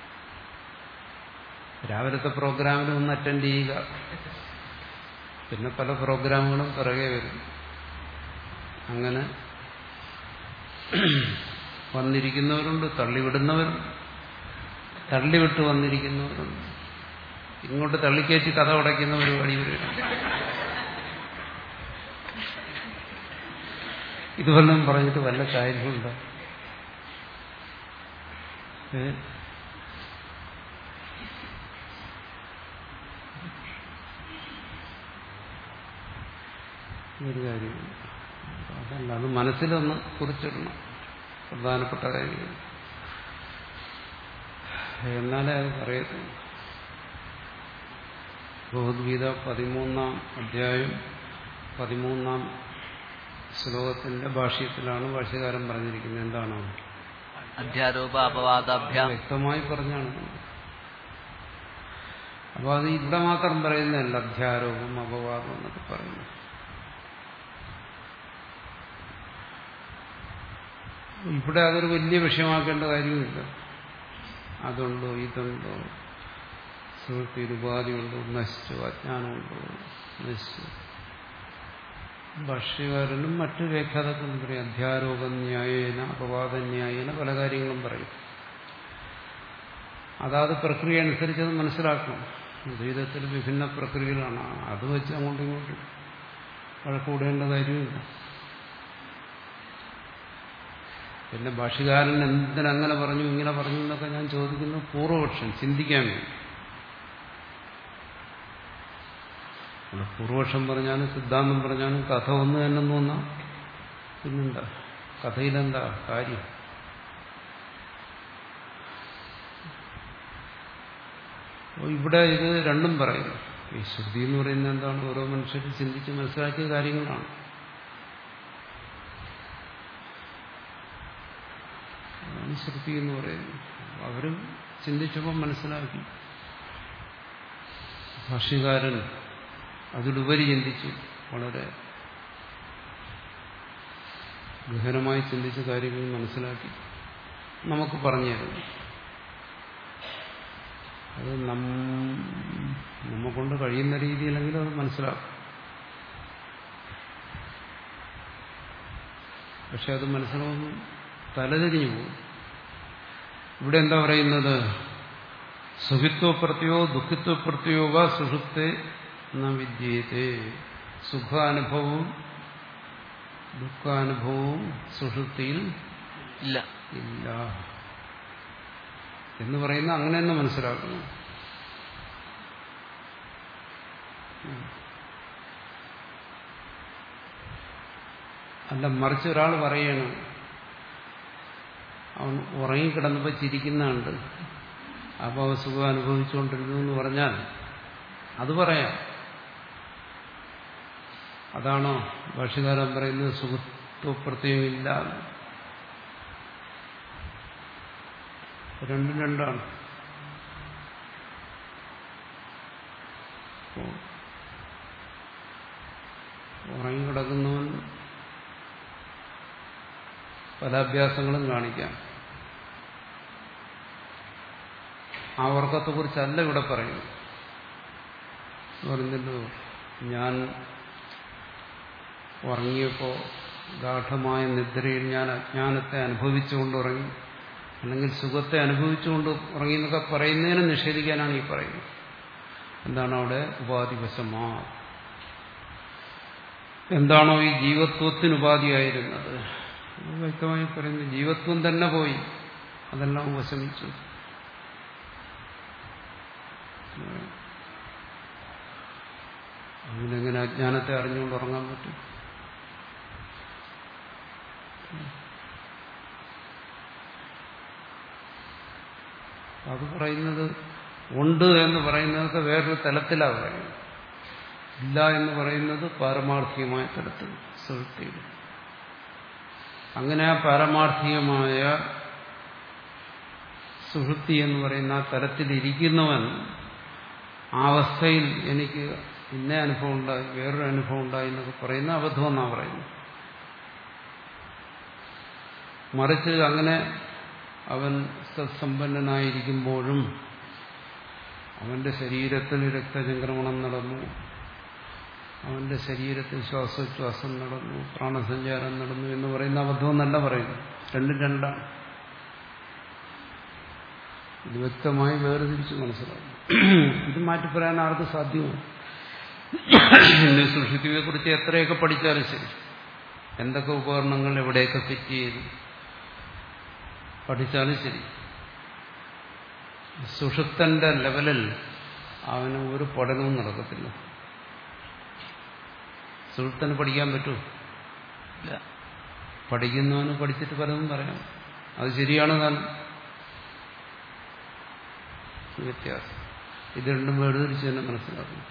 രാവിലത്തെ പ്രോഗ്രാമിൽ ഒന്ന് അറ്റൻഡ് ചെയ്യുക പിന്നെ പല പ്രോഗ്രാമുകളും പിറകെ വരും അങ്ങനെ വന്നിരിക്കുന്നവരുണ്ട് തള്ളിവിടുന്നവരുണ്ട് തള്ളിവിട്ട് വന്നിരിക്കുന്നവരുണ്ട് ഇങ്ങോട്ട് തള്ളിക്കയറ്റി കഥ ഉടയ്ക്കുന്ന പരിപാടി ഇവരുണ്ട് ഇതുവല്ലം പറഞ്ഞിട്ട് വല്ല കാര്യമുണ്ടോ ഏ ഒരു കാര്യമില്ല അതല്ല അത് മനസ്സിലൊന്ന് കുറിച്ചിടണം പ്രധാനപ്പെട്ട കാര്യങ്ങൾ എന്നാലേ അത് പറയത്തുള്ളൂ ഭഗവത്ഗീത പതിമൂന്നാം അധ്യായം പതിമൂന്നാം ശ്ലോകത്തിന്റെ ഭാഷ്യത്തിലാണ് ഭാഷ്യകാരൻ പറഞ്ഞിരിക്കുന്നത് എന്താണ് അധ്യാരോപ അപവാദാഭ്യാം വ്യക്തമായി പറഞ്ഞാണ് അപ്പൊ അത് ഇവിടെ മാത്രം പറയുന്നതല്ല അധ്യാരോപം അപവാദം എന്നൊക്കെ പറയുന്നു ഇവിടെ അതൊരു വലിയ വിഷയമാക്കേണ്ട കാര്യമില്ല അതുണ്ടോ ഇതുണ്ടോ സുഹൃത്തിൽ ഉപാധിയുണ്ടോ നശിച്ചു അജ്ഞാനമുണ്ടോ നശിച്ചു ഭാഷ്യകാരനും മറ്റു വ്യാഖ്യാതാക്കളും പറയും അധ്യാരോപ ന്യായേന അപവാദ ന്യായേന പല കാര്യങ്ങളും പറയും അതാത് പ്രക്രിയ അനുസരിച്ച് അത് മനസ്സിലാക്കണം ദ്വൈതത്തിൽ വിഭിന്ന പ്രക്രിയകളാണ് അത് വെച്ച് അങ്ങോട്ടും ഇങ്ങോട്ടും വഴക്കൂടേണ്ട കാര്യമില്ല പിന്നെ ഭാഷകാരൻ എന്തിനങ്ങനെ പറഞ്ഞു ഇങ്ങനെ പറഞ്ഞു എന്നൊക്കെ ഞാൻ ചോദിക്കുന്നു പൂർവപക്ഷം ചിന്തിക്കാൻ വേണ്ടി അല്ല, പൂർവപക്ഷം പറഞ്ഞാലും സിദ്ധാന്തം പറഞ്ഞാലും കഥ ഒന്ന് തന്നെ തോന്നാം പിന്നെന്താ കഥയിലെന്താ കാര്യം അപ്പോൾ ഇവിടെ ഇത് രണ്ടും പറയുന്നു ഈ ശ്രുതി എന്ന് പറയുന്നത് എന്താണ് ഓരോ മനുഷ്യർ ചിന്തിച്ച് മനസ്സിലാക്കിയ കാര്യങ്ങളാണ് അതാണ് ശ്രുതി എന്ന് പറയുന്നത് അവരും ചിന്തിച്ചപ്പോൾ മനസ്സിലാക്കി ഭാഷ്യകാരൻ അതിലുപരി ചിന്തിച്ചു വളരെ ഗഹനമായി ചിന്തിച്ച കാര്യങ്ങൾ മനസ്സിലാക്കി നമുക്ക് പറഞ്ഞു തരുന്നു അത് നം നമ്മക്കൊണ്ട് കഴിയുന്ന രീതിയിലെങ്കിലും അത് മനസ്സിലാക്കും പക്ഷെ അത് മനസ്സിലാവുന്നു തലതിരിഞ്ഞു പോകും ഇവിടെ എന്താ പറയുന്നത് സുഖിത്വപ്രത്യോ ദുഃഖിത്വപ്രത്യോ വ സുഷുപ്തെ ന വിദ്യത്തെ സുഖാനുഭവവും ദുഃഖാനുഭവവും സുഷുപ്തിയിൽ ഇല്ല ഇല്ല എന്ന് പറയുന്ന അങ്ങനെ തന്നെ മനസ്സിലാക്കുന്നു അല്ല മറിച്ച് ഒരാൾ പറയണം അവൻ ഉറങ്ങിക്കിടന്നപ്പോൾ ചിരിക്കുന്നുണ്ട് അപ്പോൾ അവ സുഖം അനുഭവിച്ചുകൊണ്ടിരുന്നു എന്ന് പറഞ്ഞാൽ അത് പറയാം അതാണോ ഭാഷകാരൻ പറയുന്നത് സുഖത്വപ്രത്യമില്ല രണ്ടും രണ്ടാണ് അപ്പോ ഉറങ്ങിക്കിടക്കുന്നവൻ പല അഭ്യാസങ്ങളും കാണിക്കാം ആ ഉറക്കത്തെക്കുറിച്ചല്ല ഇവിടെ പറയുന്നത് പറഞ്ഞല്ലോ ഞാൻ ഉറങ്ങിയപ്പോൾ ഗാഠമായ നിദ്രയിൽ ഞാൻ അജ്ഞാനത്തെ അനുഭവിച്ചുകൊണ്ട് ഉറങ്ങി അല്ലെങ്കിൽ സുഖത്തെ അനുഭവിച്ചുകൊണ്ട് ഉറങ്ങി എന്നൊക്കെ പറയുന്നതിനെ നിഷേധിക്കാനാണ് ഈ പറയുന്നത് എന്താണ് അവിടെ ഉപാധിവശമാ എന്താണോ ഈ ജീവത്വത്തിന് ഉപാധിയായിരുന്നത് അത് വ്യക്തമായി പറയുന്നു ജീവത്വം തന്നെ പോയി അതെല്ലാം ഉപശമിച്ചു അതിനെങ്ങനെ അജ്ഞാനത്തെ അറിഞ്ഞുകൊണ്ട് ഉറങ്ങാൻ പറ്റും അത് പറയുന്നത് ഉണ്ട് എന്ന് പറയുന്നതൊക്കെ വേറൊരു തലത്തിലാണ് പറയുന്നത് ഇല്ല എന്ന് പറയുന്നത് പാരമാർത്ഥികമായ തലത്തിൽ സുഹൃത്തിയിൽ അങ്ങനെ ആ പാരമാർത്ഥികമായ സുഹൃത്തി എന്ന് പറയുന്ന ആ തലത്തിലിരിക്കുന്നവൻ ആ അവസ്ഥയിൽ എനിക്ക് ഇന്ന അനുഭവം ഉണ്ടായി വേറൊരു അനുഭവം ഉണ്ടായി എന്നൊക്കെ പറയുന്ന അബദ്ധമെന്നാണ് പറയുന്നത് മറിച്ച് അങ്ങനെ അവൻ സത്സമ്പന്നനായിരിക്കുമ്പോഴും അവന്റെ ശരീരത്തിൽ രക്തചംക്രമണം നടന്നു അവന്റെ ശരീരത്തിൽ ശ്വാസോച്ഛ്വാസം നടന്നു പ്രാണസഞ്ചാരം നടന്നു എന്ന് പറയുന്ന അബദ്ധമെന്നല്ല പറയുന്നു രണ്ടും രണ്ടാണ് ഇത് വ്യക്തമായി വേർതിരിച്ച് മനസ്സിലാവും ഇത് മാറ്റി പറയാൻ ആർക്കും സാധ്യമാണ് ഇന്ന് സുഷുതിയെ കുറിച്ച് എത്രയൊക്കെ പഠിച്ചാലും ശരി എന്തൊക്കെ ഉപകരണങ്ങൾ എവിടെയൊക്കെ ഫിറ്റ് ചെയ്ത് പഠിച്ചാലും ശരി സുഷുപ്തന്റെ ലെവലിൽ അവന് ഒരു പഠനവും നടക്കത്തില്ല സുഷുപ്തന് പഠിക്കാൻ പറ്റൂ ഇല്ല പഠിക്കുന്നവന് പഠിച്ചിട്ട് പലതും പറയാം അത് ശരിയാണ് താൻ വ്യത്യാസം ഇത് രണ്ടും വേർതിരിച്ച് തന്നെ മനസ്സിലാക്കണം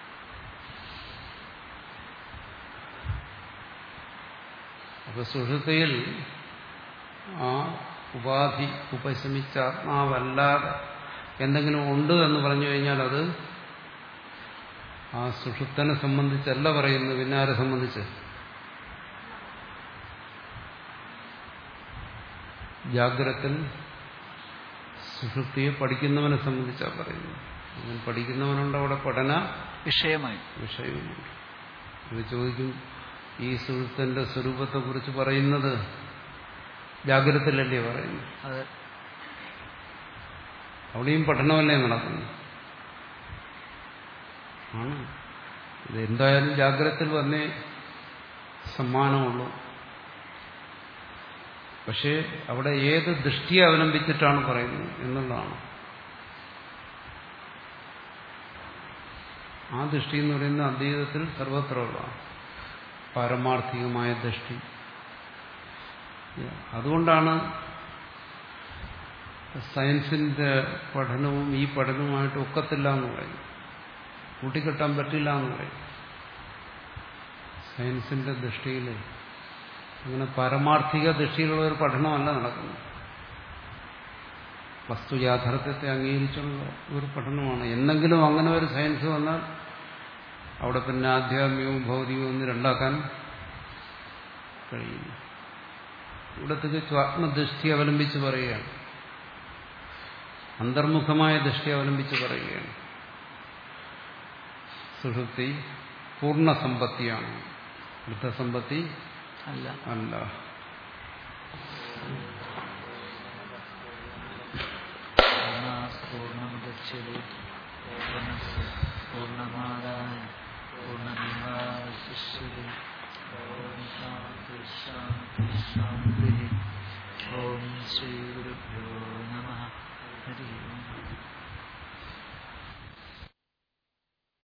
അപ്പൊ സുഷുതയിൽ ആ ഉപാധി ഉപശമിച്ച ആത്മാവല്ലാതെ എന്തെങ്കിലും ഉണ്ട് എന്ന് പറഞ്ഞു കഴിഞ്ഞാൽ അത് ആ സുഷുപ്തനെ സംബന്ധിച്ചല്ല പറയുന്നത് പിന്നെ ആരെ സംബന്ധിച്ച് ജാഗ്രത്തിൽ സുഷുപ്തിയെ പഠിക്കുന്നവനെ സംബന്ധിച്ചാണ് പറയുന്നത് അവൻ പഠിക്കുന്നവനുണ്ട് അവിടെ പഠന വിഷയമായി വിഷയവുമുണ്ട് ഇത് ചോദിക്കും ഈ സുഹൃത്തിന്റെ സ്വരൂപത്തെക്കുറിച്ച് പറയുന്നത് ജാഗ്രതത്തിലല്ലേ പറയുന്നത് അത് അവിടെയും പഠനമല്ലേ നടക്കുന്നു ആണ് ഇത് എന്തായാലും ജാഗ്രതത്തിൽ വന്നേ സമ്മാനമുള്ളൂ പക്ഷേ അവിടെ ഏത് ദൃഷ്ടിയെ അവലംബിച്ചിട്ടാണ് പറയുന്നത് എന്നുള്ളതാണ് ആ ദൃഷ്ടി എന്ന് പറയുന്നത് അദ്വൈതത്തിൽ സർവത്ര ഉള്ളതാണ് പാരമാർത്ഥികമായ ദൃഷ്ടി അതുകൊണ്ടാണ് സയൻസിന്റെ പഠനവും ഈ പഠനവുമായിട്ട് ഒക്കത്തില്ല എന്ന് പറയും കൂട്ടിക്കെട്ടാൻ പറ്റില്ല എന്ന് പറയും സയൻസിന്റെ ദൃഷ്ടിയിൽ അങ്ങനെ പാരമാർത്ഥിക ദൃഷ്ടിയിലുള്ള ഒരു പഠനമല്ല നടക്കുന്നത് വസ്തു യാഥാർത്ഥ്യത്തെ അംഗീകരിച്ചുള്ള ഒരു പഠനമാണ് എന്നെങ്കിലും അങ്ങനെ ഒരു സയൻസ് വന്നാൽ അവിടെ പിന്നെ ആധ്യാത്മികവും ഭൗതികവും ഒന്ന് രണ്ടാക്കാൻ കഴിയില്ല ഇവിടെ തികച്ചും ആത്മദൃഷ്ടി അവലംബിച്ച് പറയുകയാണ് അന്തർമുഖമായ ദൃഷ്ടി അവലംബിച്ച് പറയുകയാണ് സുഷുപ്തി പൂർണ്ണസമ്പത്തിയാണ് വൃദ്ധസമ്പത്തി അല്ല അല്ല പൂർണ്ണമുദച്ഛതി പൂർണ്ണമാദായ